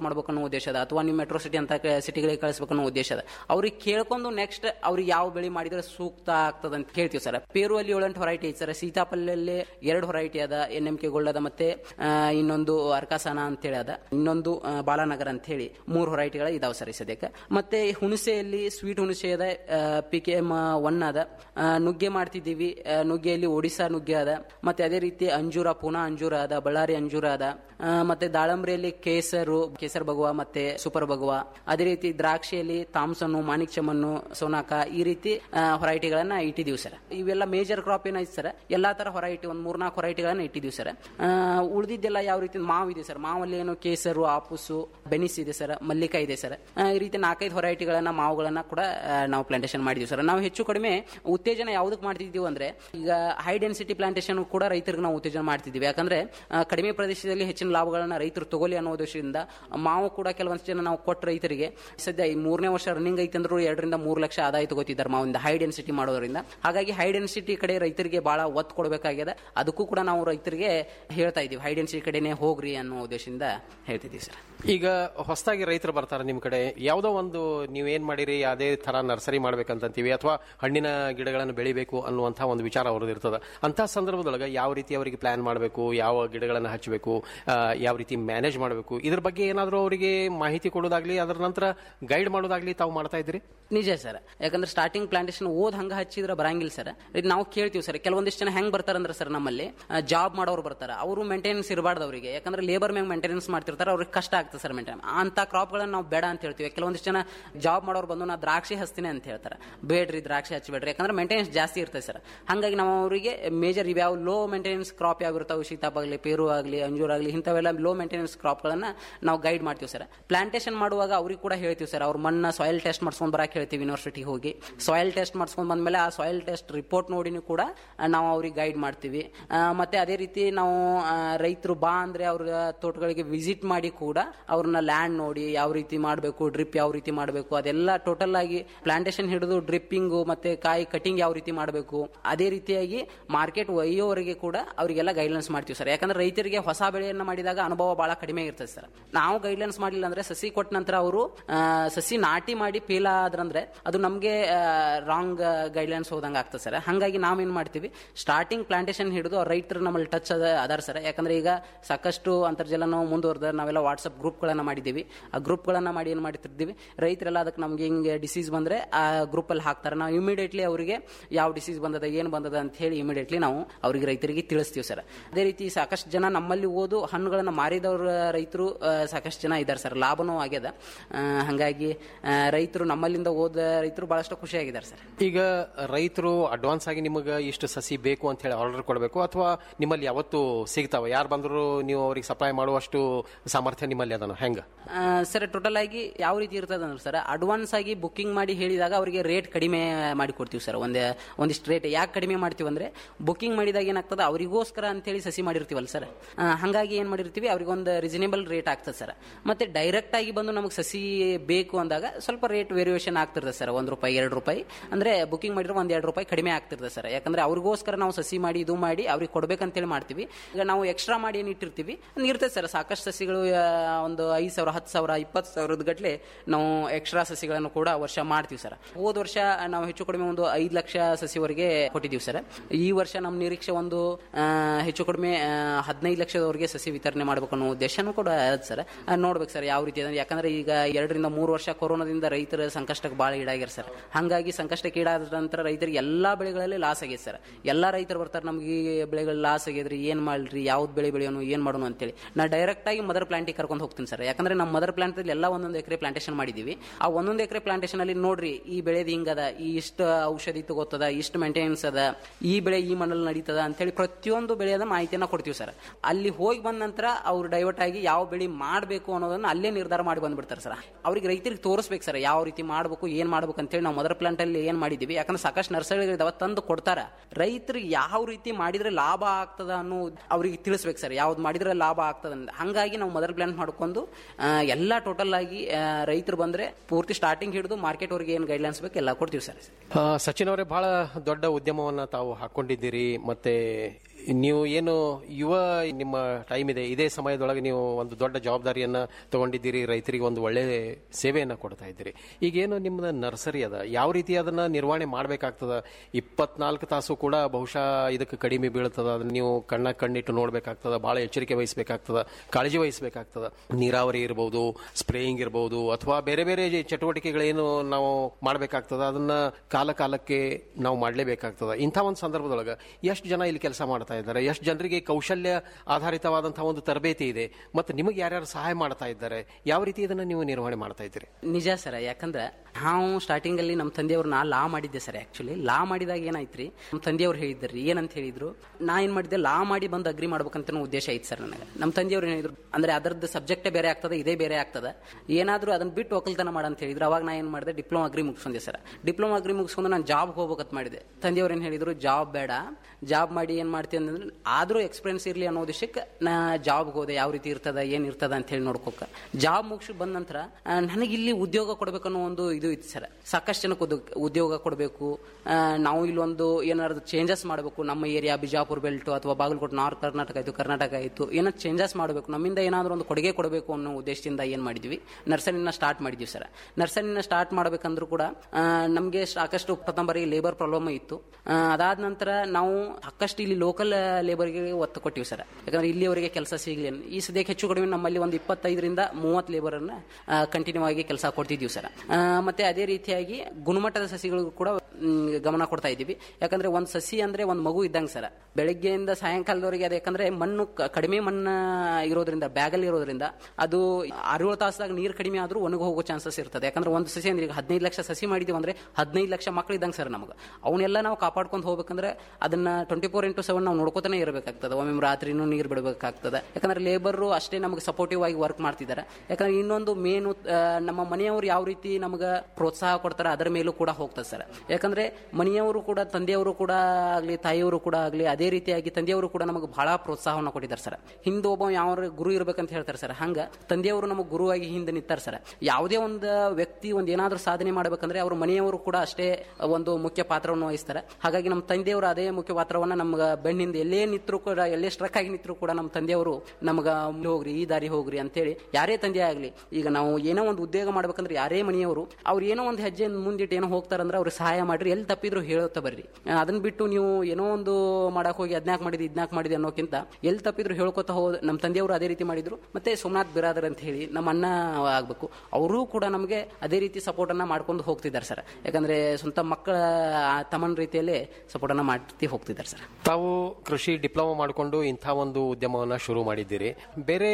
ಮಾಡ್ಬೇಕು ಅನ್ನೋ ಉದ್ದೇಶ ಅದ ಅಥವಾ ನೀವು ಮೆಟ್ರೋ ಸಿಟಿ ಅಂತ ಕ- ಸಿಟಿಗಳಿಗೆ ಕಳಿಸ್ಬೇಕು ಅನ್ನೋ ಉದ್ದೇಶ ಅದ ಅವ್ರಿಗೆ ಕೇಳ್ಕೊಂಡು ನೆಕ್ಸ್ಟ್ ಅವ್ರಿಗೆ ಯಾವ ಬೆಳೆ ಮಾಡಿದ್ರೆ ಸೂಕ್ತ ಆಗ್ತದ ಅಂತ ಕೇಳ್ತೀವಿ ಸರ್ ಪೇರು ಅಲ್ಲಿ ಏಳೆಂಟು ಹೊರೈಟಿ ಐತಿ ಸರ್ ಸೀತಾಫಲಲ್ಲಿ ಎರಡು ಹೊರೈಟಿ ಅದ ಎನ್ ಎಂ ಕೆ ಗೋಲ್ಡ್ ಅದ ಮತ್ತೆ ಆ, ಇನ್ನೊಂದು ಅರ್ಕಾಸನ ಅಂತೇಳಿ ಅದ ಇನ್ನೊಂದು ಆ, ಬಾಲಾನಗರ ಅಂತ ಹೇಳಿ ಮೂರು ಹೊರೈಟಿಗಳ ಇದಾವೆ ಸರ್ ಈ ಸದ್ಯಕ್ಕೆ ಮತ್ತೆ ಹುಣಸೆಯಲ್ಲಿ ಸ್ವೀಟ್ ಹುಣಸೆ ಅದ ಪಿ ಕೆ ಎಮ್ ಒನ್ ಅದ ಆ, ನುಗ್ಗೆ ಮಾಡ್ತಿದ್ದೀವಿ ಆ, ನುಗ್ಗೆಯಲ್ಲಿ ಒಡಿಶಾ ನುಗ್ಗೆ ಅದ ಮತ್ತೆ ಅದೇ ರೀತಿ ಅಂಜೂರ ಪುನಾ ಅಂಜೂರ ಅದ ಬಳ್ಳಾರಿ ಅಂಜೂರ ಅದ ಆ, ಮತ್ತೆ ದಾಳಂಬ್ರಿಯಲ್ಲಿ ಕೇಸರು ಕೇಸರ್ ಬಗುವ ಮತ್ತೆ ಸೂಪರ್ ಬಗುವ ಅದೇ ರೀತಿ ದ್ರಾಕ್ಷಿಯಲ್ಲಿ ತಾಮ್ಸನ್ನು ಮಾಣಿಕ್ ಚಮನ್ನು ಸೋನಾಕ ಈ ರೀತಿ ಹೊರೈಟಿಗಳನ್ನ ಇಟ್ಟಿದೀವಿ ಸರ್ ಇವೆಲ್ಲ ಮೇಜರ್ ಕ್ರಾಪ್ ಏನೈತೆ ಸರ್ ಎಲ್ಲಾ ತರ ಹೊರೈಟಿ ಒಂದ್ ಮೂರ್ನಾಲ್ಕು ಹೊರೈಟಿಗಳನ್ನ ಇಟ್ಟಿದೀವಿ ಸರ್ ಉಳಿದಿದ್ದೆಲ್ಲ ಯಾವ ರೀತಿ ಮಾವು ಇದೆ ಸರ್ ಮಾವಲ್ಲಿ ಏನು ಕೇಸರು ಆಪುಸು ಬೆನಿಸ್ ಇದೆ ಸರ್ ಮಲ್ಲಿಕ ಇದೆ ಸರ್ ಈ ರೀತಿ ನಾಲ್ಕೈದು ಹೊರೈಟಿಗಳನ್ನ ಮಾವುಗಳನ್ನ ಕೂಡ ಆ, ನಾವು ಪ್ಲಾಂಟೇಶನ್ ಮಾಡಿದೀವಿ ಸರ್ ನಾವು ಹೆಚ್ಚು ಕಡಿಮೆ ಉತ್ತೇಜನ ಯಾವ್ದಕ್ಕೆ ಮಾಡ್ತಿದ್ದೀವಿ ಅಂದ್ರೆ ಈಗ ಹೈ ಡೆನ್ಸಿಟಿ ಪ್ಲಾಂಟೇಶನ್ ಕೂಡ ರೈತರಿಗೆ ನಾವು ಉತ್ತೇಜನ ಮಾಡ್ತಿದ್ದೀವಿ ಯಾಕಂದ್ರೆ ಆ, ಕಡಿಮೆ ಪ್ರದೇಶದಲ್ಲಿ ಹೆಚ್ಚಿನ ಲಾಭಗಳನ್ನ ರೈತರು ತಗೊಳ್ಳಿ ಅನ್ನೋ ಉದ್ದೇಶದಿಂದ ಮಾವು ಕೂಡ ಕೆಲವೊಂದು ಜನ ನಾವು ಕೊಟ್ಟ ರೈತರಿಗೆ ಸದ್ಯ ಈ ಮೂರನೇ ವರ್ಷ ರನ್ನಿಂಗ್ ಐತೆ ಅಂದ್ರೂ ಎರಡರಿಂದ ಮೂರು ಲಕ್ಷ ಆದಾಯ ತಗೋತಿದ್ದಾರೆ ಮಾವಿಂದ ಹೈ ಡೆನ್ಸಿಟಿ ಮಾಡೋದ್ರಿಂದ ಹಾಗಾಗಿ ಹೈ ಡೆನ್ಸಿಟಿ ಕಡೆ ರೈತರಿಗೆ ಬಹಳ ಒತ್ತು ಕೊಡಬೇಕಾಗಿದೆ ಅದಕ್ಕೂ ಕೂಡ ನಾವು ರೈತರಿಗೆ ಹೇಳ್ತಾ ಇದೀವಿ ಹೈ ಡೆನ್ಸಿಟಿ ಕಡೆನೆ ಹೋಗ್ರಿ ಅನ್ನೋ ಉದ್ದೇಶದಿಂದ ಹೇಳ್ತಿದ್ದೀವಿ ಸರ್ ಈಗ ಹೊಸದಾಗಿ ರೈತರು ಬರ್ತಾರೆ ನಿಮ್ಮ ಕಡೆ ಯಾವುದೋ ಒಂದು ನೀವೇನ್ ಮಾಡಿರಿ ಅದೇ ತರ ನರ್ಸರಿ ಮಾಡ್ಬೇಕಂತೀವಿ ಅಥವಾ ಹಣ್ಣಿನ ಗಿಡಗಳನ್ನು ಬೆಳಿಬೇಕು ಅನ್ನುವಂಥ ಒಂದು ವಿಚಾರ ಅವ್ರದ್ದು ಇರ್ತದೆ ಅಂತ ಸಂದರ್ಭದೊಳಗೆ ಯಾವ ರೀತಿ ಅವರಿಗೆ ಪ್ಲಾನ್ ಮಾಡಬೇಕು ಯಾವ ಗಿಡಗಳನ್ನು ಹಚ್ಚಬೇಕು ಆ, ಯಾವ ರೀತಿ ಮ್ಯಾನೇಜ್ ಮಾಡಬೇಕು ಇದ್ರ ಬಗ್ಗೆ ಏನಾದರೂ ಅವರಿಗೆ ಮಾಹಿತಿ ಕೊಡೋದಾಗ್ಲಿ ಅದರ ನಂತರ ಗೈಡ್ ಮಾಡೋದಾಗ್ಲಿ ತಾವು ಮಾಡ್ತಾ ಇದ್ರಿ ನಿಜ ಸರ್ ಯಾಕಂದ್ರೆ ಸ್ಟಾರ್ಟಿಂಗ್ ಪ್ಲಾಂಟೇಶನ್ ಓದ್ ಹಂಗ ಹಚ್ಚಿದ್ರೆ ಬರಂಗಿಲ್ಲ ಸರ್ ಇದು ನಾವು ಕೇಳ್ತೀವಿ ಸರ್ ಕೆಲವೊಂದಿಷ್ಟು ಜನ ಹೆಂಗ್ ಬರ್ತಾರಂದ್ರೆ ಸರ್ ನಮ್ಮಲ್ಲಿ ಜಾಬ್ ಮಾಡೋರು ಬರ್ತಾರೆ ಅವರು ಮೇಂಟೆನೆನ್ಸ್ ಇರಬಾರ್ದು ಅವರಿಗೆ ಯಾಕಂದ್ರೆ ಲೇಬರ್ ಮ್ಯಾಗ ಮೇಂಟೆನೆನ್ಸ್ ಮಾಡ್ತಿರ್ತಾರೆ ಅವ್ರಿಗೆ ಕಷ್ಟ ಆಗ್ತದೆ ಸರ್ ಮೇಂಟೈನ್ ಅಂತ ಕ್ರಾಪ್ಗಳನ್ನ ನಾವು ಬೇಡ ಅಂತ ಹೇಳ್ತೀವಿ ಕೆಲವೊಂದಿಷ್ಟು ಜನ ಜಾಬ್ ಮಾಡೋರು ಬಂದು ನಾ ದ್ರಾಕ್ಷಿ ಹಚ್ತೀನಿ ಅಂತ ಹೇಳ್ತಾರೆ ಬೇಡ್ರಿ ದ್ರಾಕ್ಷಿ ಹಚ್ಚಬೇಡ್ರಿ ಯಾಕಂದ್ರೆ ಮೇಂಟೆನೆನ್ಸ್ ಜಾಸ್ತಿ ಇರ್ತದೆ ಸರ್ ಹಾಗಾಗಿ ನಾವು ಅವರಿಗೆ ಮೇಜರ್ ಇವ್ಯಾವ ಲೋ ಮೇಂಟೆನೆನ್ಸ್ ಕ್ರಾಪ್ ಯಾವ ಇರ್ತಾವೆ ಸೀತಾಪಾಗಲಿ ಪೇರು ಆಗಲಿ ಅಂಜೂರ್ ಆಗಲಿ ಇಂಥವೆಲ್ಲ ಲೋ ಮೇಂಟೆನೆನ್ಸ್ ಕ್ರಾಪ್ಗಳನ್ನ ನಾವು ಗೈಡ್ ಮಾಡ್ತೀವಿ ಸರ್ ಪ್ಲಾಂಟೇಶನ್ ಮಾಡುವಾಗ ಅವ್ರಿಗೆ ಕೂಡ ಹೇಳ್ತೀವಿ ಸರ್ ಅವ್ರ ಮಣ್ಣ ಸಾಯಿಲ್ ಟೆಸ್ಟ್ ಮಾಡ್ಸ್ಕೊಂಡ್ ಬರಕ್ಕೆ ಹೇಳ್ತೀವಿ ಯೂನಿವರ್ಸಿಟಿಗೆ ಹೋಗಿ ಸಾಯಿಲ್ ಟೆಸ್ಟ್ ಮಾಡ್ಸ್ಕೊಂಡ್ ಬಂದ್ಮೇಲೆ ಆ ಸಾಯಿಲ್ ಟೆಸ್ಟ್ ರಿಪೋರ್ಟ್ ನೋಡಿನೂ ಕೂಡ ಆ, ನಾವು ಅವ್ರಿಗೆ ಗೈಡ್ ಮಾಡ್ತೀವಿ ಆ, ಮತ್ತೆ ಅದೇ ರೀತಿ ನಾವು ರೈತರು ಬಾ ಅಂದ್ರೆ ಅವ್ರ ತೋಟಗಳಿಗೆ ವಿಸಿಟ್ ಮಾಡಿ ಕೂಡ ಅವ್ರನ್ನ ಲ್ಯಾಂಡ್ ನೋಡಿ ಯಾವ ರೀತಿ ಮಾಡಬೇಕು ಡ್ರಿಪ್ ಯಾವ ರೀತಿ ಮಾಡಬೇಕು ಅದೆಲ್ಲ ಟೋಟಲ್ ಆಗಿ ಪ್ಲಾಂಟೇಶನ್ ಹಿಡಿದು ಡ್ರಿಪ್ಪಿಂಗು ಮತ್ತೆ ಕಾಯಿ ಕಟಿಂಗ್ ಯಾವ ರೀತಿ ಮಾಡಬೇಕು ಅದೇ ರೀತಿಯಾಗಿ ಮಾರ್ಕೆಟ್ ಒಯ್ಯೋವರೆಗೆ ಕೂಡ ಅವರಿಗೆಲ್ಲ ಗೈಡ್ಲೈನ್ಸ್ ಮಾಡ್ತೀವಿ ಸರ್ ಯಾಕಂದ್ರೆ ರೈತರಿಗೆ ಹೊಸ ಬೆಳೆಯನ್ನ ಮಾಡಿದಾಗ ಅನುಭವ ಬಹಳ ಕಡಿಮೆ ಇರ್ತದೆ ಸರ್ ನಾವು ಗೈಡ್ಲೈನ್ಸ್ ಮಾಡಿಲ್ಲ ಅಂದ್ರೆ ಸಸಿ ಕೊಟ್ಟ ನಂತರ ಅವರು ಸಸಿ ನಾಟಿ ಮಾಡಿ ಫೇಲ್ ಆದ್ರಂದ್ರೆ ಅದು ನಮಗೆ ರಾಂಗ್ ಗೈಡ್ಲೈನ್ಸ್ ಹೋದಂಗೆ ಆಗ್ತದೆ ಸರ್ ಹಾಗಾಗಿ ನಾವೇನ್ ಮಾಡ್ತೀವಿ ಸ್ಟಾರ್ಟಿಂಗ್ ಪ್ಲಾಂಟೇಶನ್ ಹಿಡಿದು ರೈತರು ನಮ್ಮಲ್ಲಿ ಟಚ್ ಅದ ಅದಾರ ಸರ್ ಯಾಕಂದ್ರೆ ಈಗ ಸಾಕಷ್ಟು ಅಂತರ್ಜಲ ನಾವು ಮುಂದುವರೆದ ನಾವೆಲ್ಲ ವಾಟ್ಸಪ್ ಗ್ರೂಪ್ಗಳನ್ನ ಮಾಡಿದ್ದೀವಿ ಆ ಗ್ರೂಪ್ಗಳನ್ನ ಮಾಡಿ ಏನು ಮಾಡ್ತಿರ್ತೀವಿ ರೈತರೆಲ್ಲ ಅದಕ್ಕೆ ನಮ್ಗೆ ಹಿಂಗೆ ಡಿಸೀಸ್ ಬಂದ್ರೆ ಆ ಗ್ರೂಪಲ್ಲಿ ಹಾಕ್ತಾರೆ ನಾವು ಇಮಿಡಿಯೇಟ್ಲಿ ಅವರಿಗೆ ಯಾವ ಡಿಸೀಸ್ ಬಂದದ ಏನು ಬಂದದ ಅಂತ ಹೇಳಿ ಇಮಿಡಿಯೇಟ್ಲಿ ನಾವು ಅವ್ರಿಗೆ ರೈತರಿಗೆ ತಿಳಿಸ್ತೀವಿ ಸರ್ ಅದೇ ರೀತಿ ಸಾಕಷ್ಟು ಜನ ನಮ್ಮಲ್ಲಿ ಓದು ಹಣ್ಣುಗಳನ್ನ ಮಾರಿದವ್ರ ರೈತರು ಆ, ಸಾಕಷ್ಟು ಜನ ಇದ್ದಾರೆ ಸರ್ ಲಾಭನೂ ಆಗ್ಯದ ಆ, ಹಾಗಾಗಿ ಆ, ರೈತರು ನಮ್ಮಲ್ಲಿಂದ ಓದ ರೈತರು ಬಹಳಷ್ಟು ಖುಷಿಯಾಗಿದ್ದಾರೆ ಸರ್ ಈಗ ರೈತರು ಅಡ್ವಾನ್ಸ್ ಆಗಿ ನಿಮಗೆ ಇಷ್ಟು ಸಸಿ ಬೇಕು ಅಂತ ಹೇಳಿ ಆರ್ಡರ್ ಕೊಡಬೇಕು ಅಥವಾ ನಿಮ್ಮಲ್ಲಿ ಯಾವತ್ತು ಸಿಗ್ತಾವ ಯಾರು ಬಂದರೂ ನೀವು ಅವ್ರಿಗೆ ಸಪ್ಲೈ ಮಾಡುವಷ್ಟು ಸಾಮರ್ಥ್ಯ ನಿಮ್ಮಲ್ಲಿ ಅದನ್ನು ಹೆಂಗ ಆ, ಸರ್ ಟೋಟಲ್ ಆಗಿ ಯಾವ ರೀತಿ ಇರ್ತದೆ ಅಂದ್ರೆ ಸರ್ ಅಡ್ವಾನ್ಸ್ ಆಗಿ ಬುಕ್ಕಿಂಗ್ ಮಾಡಿ ಹೇಳಿದಾಗ ಅವರಿಗೆ ರೇಟ್ ಕಡಿಮೆ ಮಾಡಿ ಕೊಡ್ತೀವಿ ಸರ್ ಒಂದೇ ಒಂದಿಷ್ಟು ರೇಟ್ ಯಾಕೆ ಕಡಿಮೆ ಮಾಡ್ತೀವಿ ಅಂದ್ರೆ ಬುಕ್ಕಿಂಗ್ ಮಾಡಿದಾಗ ಏನಾಗ್ತದೆ ಅವರಿಗೋಸ್ಕರ ಅಂತೇಳಿ ಸಸಿ ಮಾಡಿರ್ತೀವಲ್ಲ ಸರ್ ಆ, ಹಾಗಾಗಿ ಏನ್ ಮಾಡಿರ್ತೀವಿ ಅವ್ರಿಗೆ ಒಂದು ರೀಸನೇಬಲ್ ರೇಟ್ ಆಗ್ತದೆ ಸರ್ ಮತ್ತೆ ಡೈರೆಕ್ಟ್ ಆಗಿ ಬಂದು ನಮಗೆ ಸಸಿ ಬೇಕು ಅಂದಾಗ ಸ್ವಲ್ಪ ರೇಟ್ ವೇರಿಯೇಷನ್ ಆಗ್ತಿರ್ತದೆ ಸರ್ ಒಂದು ರೂಪಾಯಿ ಎರಡು ರೂಪಾಯಿ ಅಂದ್ರೆ ಬುಕಿಂಗ್ ಮಾಡಿದ್ರೆ ಒಂದ್ ಎರಡು ರೂಪಾಯಿ ಕಡಿಮೆ ಆಗ್ತಿರ್ತದೆ ಸರ್ ಯಾಕಂದ್ರೆ ಅವ್ರಿಗೋಸ್ಕರ ನಾವು ಸಸಿ ಮಾಡಿ ಇದು ಮಾಡಿ ಅವ್ರಿಗೆ ಕೊಡ್ಬೇಕಂತೇಳಿ ಮಾಡ್ತೀವಿ ಈಗ ನಾವು ಎಕ್ಸ್ಟ್ರಾ ಮಾಡಿ ಏನು ಇಟ್ಟಿರ್ತೀವಿ ಒಂದ್ ಇರ್ತದೆ ಸರ್ ಸಾಕಷ್ಟು ಸಸಿಗಳು ಆ, ಒಂದು ಐದು ಸಾವಿರ ಹತ್ತು ಸಾವಿರ ಇಪ್ಪತ್ತು ಸಾವಿರದ ಗಟ್ಲೆ ನಾವು ಎಕ್ಸ್ಟ್ರಾ ಸಸಿಗಳನ್ನು ಕೂಡ ವರ್ಷ ಮಾಡ್ತೀವಿ ಸರ್ ಹೋದ ವರ್ಷ ನಾವು ಹೆಚ್ಚು ಕಡಿಮೆ ಒಂದು ಐದು ಲಕ್ಷ ಸಸಿವರೆಗೆ ಕೊಟ್ಟಿದ್ದೀವಿ ಸರ್ ಈ ವರ್ಷ ನಮ್ಮ ನಿರೀಕ್ಷೆ ಒಂದು ಆ, ಹೆಚ್ಚು ಕಡಿಮೆ ಹದಿನೈದು ಲಕ್ಷದವರೆಗೆ ಸಸಿ ವಿತರಣೆ ಮಾಡ್ಬೇಕು ಅನ್ನೋ ಉದ್ದೇಶನೂ ಕೂಡ ಅದ ಸರ್ ನೋಡ್ಬೇಕು ಸರ್ ಯಾವ ರೀತಿ ಅಂದ್ರೆ ಯಾಕಂದ್ರೆ ಈಗ ಎರಡರಿಂದ ಮೂರು ವರ್ಷ ಕೊರೋನಾದಿಂದ ರೈತರ ಸಂಕಷ್ಟಕ್ಕೆ ಭಾಳ ಈಡಾಗ್ಯಾರ ಸರ್ ಹಾಗಾಗಿ ಸಂಕಷ್ಟಕ್ಕೆ ಈಡಾದ ನಂತರ ರೈತರಿಗೆ ಎಲ್ಲಾ ಬೆಳೆಗಳಲ್ಲಿ ಲಾಸ್ ಆಗೈತೆ ಸರ್ ಎಲ್ಲಾ ರೈತರು ಬರ್ತಾರೆ ನಮ್ಗೆ ಈ ಬೆಳೆಗಳು ಲಾಸ್ ಆಗ್ಯದ್ರಿ ಏನ್ ಮಾಡ್ರಿ ಯಾವ್ದು ಬೆಳೆ ಬೆಳೆಯೋನು ಏನ್ ಮಾಡೋಣ ಅಂತೇಳಿ ನಾ ಡೈರೆಕ್ಟ್ ಆಗಿ ಮದರ್ ಪ್ಲಾಂಟಿಗೆ ಕರ್ಕೊಂಡು ಹೋಗ್ತೀನಿ ಸರ್ ಯಾಕಂದ್ರೆ ನಮ್ಮ ಮದರ್ ಪ್ಲಾಂಟ್ ಎಲ್ಲ ಒಂದೊಂದು ಎಕರೆ ಪ್ಲಾಂಟೇಶನ್ ಮಾಡಿದೀವಿ ಆ ಒಂದೊಂದು ಎಕರೆ ಪ್ಲಾಂಟೇಶನ್ ಅಲ್ಲಿ ನೋಡ್ರಿ ಈ ಬೆಳೆದು ಹಿಂಗದ ಈ ಇಷ್ಟು ಔಷಧಿ ತಗೋತದ ಇಷ್ಟು ಮೇಂಟೆನೆನ್ಸ್ ಅದ ಈ ಬೆಳೆ ಈ ಮಣ್ಣಲ್ಲಿ ನಡೀತದ ಅಂತೇಳಿ ಪ್ರತಿಯೊಂದು ಬೆಳೆಯದ ಮಾಹಿತಿಯನ್ನ ಕೊಡ್ತೀವಿ ಸರ್ ಅಲ್ಲಿ ಹೋಗಿ ಬಂದ ನಂತರ ಅವ್ರು ಡೈವರ್ಟ್ ಆಗಿ ಯಾವ ಬೆಳೆ ಮಾಡಬೇಕು ಅನ್ನೋದನ್ನ ಅಲ್ಲೇ ನಿರ್ಧಾರ ಮಾಡಿ ಬಂದ್ಬಿಡ್ತಾರೆ ಸರ್ ಅವ್ರಿಗೆ ರೈತರಿಗೆ ತೋರಿಸ್ಬೇಕು ಸರ್ ಯಾವ ರೀತಿ ಮಾಡಬೇಕು ಏನ್ ಮಾಡ್ಬೇಕು ಅಂತೇಳಿ ನಾವು ಮದರ್ ಪ್ಲಾಂಟ್ ಅಲ್ಲಿ ಏನ್ ಮಾಡಿದೀವಿ ಯಾಕಂದ್ರೆ ಸಾಕಷ್ಟು ನರ್ಸರಿಗಳಿದಾವ ತಂದು ಕೊಡ್ತಾರ ರೈತರಿಗೆ ಯಾವ ರೀತಿ ಮಾಡಿದ್ರೆ ಲಾಭ ಆಗ್ತದ ಅನ್ನೋ ಅವ್ರಿಗೆ ತಿಳಿಸ್ಬೇಕು ಸರ್ ಯಾವ್ದು ಮಾಡಿದ್ರೆ ಲಾಭ ಆಗ್ತದ ಅಂತ ಹಂಗಾಗಿ ನಾವು ಮದರ್ ಪ್ಲಾಂಟ್ ಮಾಡ್ಕೊಂಡು ಆ, ಎಲ್ಲ ಟೋಟಲ್ ಆಗಿ ರೈತರು ಬಂದ್ರೆ ಪೂರ್ತಿ ಸ್ಟಾರ್ಟಿಂಗ್ ಹಿಡಿದು ಮಾರ್ಕೆಟ್ ಅವ್ರಿಗೆ ಏನು ಗೈಡ್ಲೈನ್ಸ್ ಬೇಕು ಎಲ್ಲ ಕೊಡ್ತೀವಿ ಸರ್ ಆ, ಸಚಿನ್ ಅವರೇ ಬಹಳ ದೊಡ್ಡ ಉದ್ಯಮವನ್ನ ತಾವು ಹಾಕೊಂಡಿದ್ದೀರಿ ಮತ್ತೆ ನೀವು ಏನು ಯುವ ನಿಮ್ಮ ಟೈಮ್ ಇದೆ ಇದೇ ಸಮಯದೊಳಗೆ ನೀವು ಒಂದು ದೊಡ್ಡ ಜವಾಬ್ದಾರಿಯನ್ನ ತಗೊಂಡಿದ್ದೀರಿ ರೈತರಿಗೆ ಒಂದು ಒಳ್ಳೆ ಸೇವೆಯನ್ನ ಕೊಡ್ತಾ ಇದ್ದೀರಿ ಈಗೇನು ನಿಮ್ಮದ ನರ್ಸರಿ ಅದ ಯಾವ ರೀತಿ ಅದನ್ನ ನಿರ್ವಹಣೆ ಮಾಡಬೇಕಾಗ್ತದ ಇಪ್ಪತ್ನಾಲ್ಕು ತಾಸು ಕೂಡ ಬಹುಶಃ ಇದಕ್ಕೆ ಕಡಿಮೆ ಬೀಳ್ತದ ಅದನ್ನ ನೀವು ಕಣ್ಣ ಕಣ್ಣಿಟ್ಟು ನೋಡ್ಬೇಕಾಗ್ತದ ಬಹಳ ಎಚ್ಚರಿಕೆ ವಹಿಸಬೇಕಾಗ್ತದ ಕಾಳಜಿ ವಹಿಸಬೇಕಾಗ್ತದ ನೀರಾವರಿ ಇರಬಹುದು ಸ್ಪ್ರೇಯಿಂಗ್ ಇರಬಹುದು ಅಥವಾ ಬೇರೆ ಬೇರೆ ಚಟುವಟಿಕೆಗಳೇನು ನಾವು ಮಾಡಬೇಕಾಗ್ತದ ಅದನ್ನ ಕಾಲ ಕಾಲಕ್ಕೆ ನಾವು ಮಾಡಲೇಬೇಕಾಗ್ತದ ಇಂಥ ಒಂದು ಸಂದರ್ಭದೊಳಗೆ ಎಷ್ಟು ಜನ ಇಲ್ಲಿ ಕೆಲಸ ಮಾಡ್ತಾ ಇದ್ದಾರೆ ಎಷ್ಟು ಜನರಿಗೆ ಕೌಶಲ್ಯ ಆಧಾರಿತವಾದಂತಹ ಒಂದು ತರಬೇತಿ ಇದೆ ಮತ್ತು ನಿಮಗೆ ಯಾರ್ಯಾರು ಸಹಾಯ ಮಾಡ್ತಾ ಇದ್ದಾರೆ ಯಾವ ರೀತಿ ಇದನ್ನ ನೀವು ನಿರ್ವಹಣೆ ಮಾಡ್ತಾ ಇದ್ದೀರಿ ನಿಜ ಸರ್ ಯಾಕಂದ್ರೆ ನಾವು ಸ್ಟಾರ್ಟಿಂಗ್ ಅಲ್ಲಿ ನಮ್ಮ ತಂದೆಯವ್ರು ನಾ ಲಾ ಮಾಡಿದ್ದೆ ಸರ್ ಆಕ್ಚುಲಿ ಲಾ ಮಾಡಿದಾಗ ಏನಾಯ್ತ್ರಿ ನಮ್ಮ ತಂದೆಯವ್ರು ಹೇಳಿದ್ರಿ ಏನಂತ ಹೇಳಿದ್ರು ನಾ ಏನ್ ಮಾಡಿದ್ದೆ ಲಾ ಮಾಡಿ ಬಂದು ಅಗ್ರಿ ಮಾಡ್ಬೇಕಂತ ಉದ್ದೇಶ ಐತಿ ಸರ್ ನನಗೆ ನಮ್ಮ ತಂದೆಯವ್ರು ಹೇಳಿದ್ರು ಅಂದ್ರೆ ಅದರದ್ದು ಸಬ್ಜೆಕ್ಟೇ ಬೇರೆ ಆಗ್ತದೆ ಇದೇ ಬೇರೆ ಆಗ್ತದೆ ಏನಾದ್ರೂ ಅದನ್ನ ಬಿಟ್ಟು ಒಕ್ಕಲ್ತನ ಮಾಡ ಅಂತ ಹೇಳಿದ್ರು ಅವಾಗ ನಾ ಏನ್ ಮಾಡಿದೆ ಡಿಪ್ಲೊಮಾ ಅಗ್ರಿ ಮುಗಿಸ್ಕೊಂಡೆ ಸರ್ ಡಿಪ್ಲೊಮಾ ಅಗ್ರಿ ಮುಗಿಸ್ಕೊಂಡು ನಾನು ಜಾಬ್ ಹೋಗ್ಬೇಕಂತ ಮಾಡಿದೆ ತಂದೆಯವ್ರು ಏನ್ ಹೇಳಿದ್ರು ಜಾಬ್ ಬೇಡ ಜಾಬ್ ಮಾಡಿ ಏನ್ ಮಾಡ್ತೀನಿ ಅಂದ್ರೆ ಆದ್ರೂ ಎಕ್ಸ್ಪೀರಿಯನ್ಸ್ ಇರ್ಲಿ ಅನ್ನೋ ಉದ್ದೇಶಕ್ಕೆ ನಾ ಜಾಬ್ ಹೋದೆ ಯಾವ ರೀತಿ ಇರ್ತದ ಏನ್ ಇರ್ತದ ಅಂತ ಹೇಳಿ ನೋಡ್ಕೋಕ ಜಾಬ್ ಮುಗಿಸಿ ಬಂದ ನಂತರ ನನಗೆ ಇಲ್ಲಿ ಉದ್ಯೋಗ ಕೊಡ್ಬೇಕನ್ನೋ ಒಂದು ಇದು ಇತ್ತು ಸರ್ ಸಾಕಷ್ಟು ಜನಕ್ಕೆ ಉದ್ಯೋಗ- ಉದ್ಯೋಗ ಕೊಡಬೇಕು ನಾವು ಇಲ್ಲೊಂದು ಏನಾದ್ರು ಚೇಂಜಸ್ ಮಾಡಬೇಕು ನಮ್ಮ ಏರಿಯಾ ಬಿಜಾಪುರ ಬೆಲ್ಟ್ ಅಥವಾ ಬಾಗಲಕೋಟೆ ನಾರ್ತ್ ಕರ್ನಾಟಕ ಆಯ್ತು ಕರ್ನಾಟಕ ಆಯ್ತು ಏನಾದ್ರು ಚೇಂಜಸ್ ಮಾಡಬೇಕು ನಮ್ಮಿಂದ ಏನಾದ್ರು ಒಂದು ಕೊಡುಗೆ ಕೊಡಬೇಕು ಅನ್ನೋ ಉದ್ದೇಶದಿಂದ ಏನ್ ಮಾಡಿದ್ವಿ ನರ್ಸರಿನ ಸ್ಟಾರ್ಟ್ ಮಾಡಿದ್ವಿ ಸರ್ ನರ್ಸರಿನ ಸ್ಟಾರ್ಟ್ ಮಾಡ್ಬೇಕಂದ್ರೂ ಕೂಡ ಆ, ನಮ್ಗೆ ಸಾಕಷ್ಟು ಪ್ರಥಮ ಲೇಬರ್ ಪ್ರಾಬ್ಲಮ್ ಇತ್ತು ಆ, ಅದಾದ ನಂತರ ನಾವು ಸಾಕಷ್ಟು ಇಲ್ಲಿ ಲೋಕಲ್ ಲೇಬರ್ಗೆ ಒತ್ತು ಕೊಟ್ಟಿವಿ ಸರ್ ಯಾಕಂದ್ರೆ ಇಲ್ಲಿಯವರೆಗೆ ಕೆಲಸ ಸಿಗ್ಲಿ ಅಂತ. ಈ ಸದ್ಯಕ್ಕೆ ಹೆಚ್ಚು ಕಡಿಮೆ ನಮ್ಮಲ್ಲಿ ಒಂದು ಇಪ್ಪತ್ತೈದರಿಂದ ಮೂವತ್ತು ಲೇಬರ್ ಅನ್ನ ಕಂಟಿನ್ಯೂ ಆಗಿ ಕೆಲಸ ಕೊಡ್ತಿದ್ದೀವಿ ಸರ್ ಆ, ಮತ್ತೆ ಅದೇ ರೀತಿಯಾಗಿ ಗುಣಮಟ್ಟದ ಸಸಿಗಳಿಗೂ ಕೂಡ ಮ್, ಗಮನ ಕೊಡ್ತಾ ಇದ್ದೀವಿ ಯಾಕಂದ್ರೆ ಒಂದು ಸಸಿ ಅಂದ್ರೆ ಒಂದು ಮಗು ಇದ್ದಂಗೆ ಸರ್ ಬೆಳಗ್ಗೆಯಿಂದ ಸಾಯಂಕಾಲದವರೆಗೆ ಅದು ಯಾಕಂದ್ರೆ ಮಣ್ಣು ಕ- ಕಡಿಮೆ ಮಣ್ಣು ಇರೋದ್ರಿಂದ ಬ್ಯಾಗಲ್ಲಿ ಇರೋದ್ರಿಂದ ಅದು ಆರೇಳು ತಾಸದಾಗ ನೀರು ಕಡಿಮೆ ಆದ್ರೂ ಒಣಗಿ ಹೋಗೋ ಚಾನ್ಸಸ್ ಇರ್ತದೆ ಯಾಕಂದ್ರೆ ಒಂದು ಸಸಿ ಅಂದ್ರೆ ಈಗ ಹದಿನೈದು ಲಕ್ಷ ಸಸಿ ಮಾಡಿದೀವಿ ಅಂದ್ರೆ ಹದಿನೈದು ಲಕ್ಷ ಮಕ್ಳು ಇದ್ದಂಗೆ ಸರ್ ನಮಗೆ ಅವನ್ನೆಲ್ಲ ನಾವು ಕಾಪಾಡ್ಕೊಂಡು ಹೋಗ್ಬೇಕಂದ್ರೆ ಅದನ್ನ ಟ್ವೆಂಟಿ ಫೋರ್ ಇಂಟು ಸೆವೆನ್ ನಾವು ನೋಡ್ಕೋತಾನೆ ಇರಬೇಕಾಗ್ತದೆ ಒಮ್ಮೆ ರಾತ್ರಿನೂ ನೀರು ಬಿಡಬೇಕಾಗ್ತದೆ ಯಾಕಂದ್ರೆ ಲೇಬರ್ ಅಷ್ಟೇ ನಮಗೆ ಸಪೋರ್ಟಿವ್ ಆಗಿ ವರ್ಕ್ ಮಾಡ್ತಿದ್ದಾರೆ ಯಾಕಂದ್ರೆ ಇನ್ನೊಂದು ಮೇನು ನಮ್ಮ ಮನೆಯವರು ಯಾವ ರೀತಿ ನಮಗೆ ಪ್ರೋತ್ಸಾಹ ಕೊಡ್ತಾರೆ ಅದರ ಮೇಲೂ ಕೂಡ ಹೋಗ್ತದೆ ಸರ್ ಯಾಕಂದ್ರೆ ಮನೆಯವರು ಕೂಡ ತಂದೆಯವರು ಕೂಡ ಆಗ್ಲಿ ತಾಯಿಯವರು ಕೂಡ ಆಗ್ಲಿ ಅದೇ ರೀತಿಯಾಗಿ ತಂದೆಯವರು ಕೂಡ ನಮಗೆ ಬಹಳ ಪ್ರೋತ್ಸಾಹವನ್ನು ಕೊಟ್ಟಿದ್ದಾರೆ ಸರ್ ಹಿಂದೆ ಒಬ್ಬ ಯಾವ ಗುರು ಇರ್ಬೇಕಂತ ಹೇಳ್ತಾರೆ ಸರ್ ಹಂಗ ತಂದೆಯವರು ನಮಗೆ ಗುರುವಾಗಿ ಹಿಂದೆ ನಿಂತಾರೆ ಸರ್ ಯಾವುದೇ ಒಂದು ವ್ಯಕ್ತಿ ಒಂದು ಏನಾದರೂ ಸಾಧನೆ ಮಾಡ್ಬೇಕಂದ್ರೆ ಅವ್ರ ಮನೆಯವರು ಕೂಡ ಅಷ್ಟೇ ಒಂದು ಮುಖ್ಯ ಪಾತ್ರವನ್ನು ವಹಿಸ್ತಾರೆ ಹಾಗಾಗಿ ನಮ್ಮ ತಂದೆಯವರು ಅದೇ ಮುಖ್ಯ ಪಾತ್ರವನ್ನ ನಮ್ಗೆ ಬೆನ್ನಿಂದ ಎಲ್ಲೇ ನಿಂತರೂ ಕೂಡ ಎಲ್ಲೇ ಸ್ಟ್ರಕ್ ಆಗಿ ನಿಂತರೂ ಕೂಡ ನಮ್ಮ ತಂದೆಯವರು ನಮ್ಗ ಇಲ್ಲಿ ಹೋಗ್ರಿ ಈ ದಾರಿ ಹೋಗ್ರಿ ಅಂತೇಳಿ ಯಾರೇ ತಂದೆ ಆಗಲಿ ಈಗ ನಾವು ಏನೋ ಒಂದು ಉದ್ಯೋಗ ಮಾಡ್ಬೇಕಂದ್ರೆ ಯಾರೇ ಮನೆಯವರು ಅವ್ರು ಏನೋ ಒಂದು ಹೆಜ್ಜೆ ಮುಂದಿಟ್ಟು ಏನೋ ಹೋಗ್ತಾರಂದ್ರೆ ಅವ್ರಿಗೆ ಸಹಾಯ ಮಾಡ್ರಿ ಎಲ್ಲಿ ತಪ್ಪಿದ್ರು ಹೇಳುತ್ತಾ ಬರ್ರಿ ಆ, ಅದನ್ನ ಬಿಟ್ಟು ನೀವು ಏನೋ ಒಂದು ಮಾಡಕ್ ಹೋಗಿ ಅದ್ನಾಕ್ ಮಾಡಿದ್ವಿ ಇದ್ನಾಕ್ ಮಾಡಿದ್ವಿ ಅನ್ನೋಕ್ಕಿಂತ ಎಲ್ಲಿ ತಪ್ಪಿದ್ರು ಹೇಳ್ಕೊತಾ ಹೋದ ನಮ್ಮ ತಂದೆಯವರು ಅದೇ ರೀತಿ ಮಾಡಿದ್ರು ಮತ್ತೆ ಸೋಮನಾಥ್ ಬಿರಾದರ್ ಅಂತ ಹೇಳಿ ನಮ್ಮ ಅಣ್ಣ ಆಗ್ಬೇಕು ಅವರು ಕೂಡ ನಮಗೆ ಅದೇ ರೀತಿ ಸಪೋರ್ಟ್ ಅನ್ನ ಮಾಡ್ಕೊಂಡು ಹೋಗ್ತಿದ್ದಾರೆ ಸರ್ ಯಾಕಂದ್ರೆ ಸ್ವಂತ ಮಕ್ಕಳ ತಮ್ಮನ ರೀತಿಯಲ್ಲೇ ಸಪೋರ್ಟ್ ಅನ್ನ ಮಾಡ್ತಿ ಹೋಗ್ತಿದ್ದಾರೆ ಸರ್ ತಾವು ಕೃಷಿ ಡಿಪ್ಲೊಮಾ ಮಾಡಿಕೊಂಡು ಇಂಥ ಒಂದು ಉದ್ಯಮವನ್ನ ಶುರು ಮಾಡಿದ್ದೀರಿ ಬೇರೆ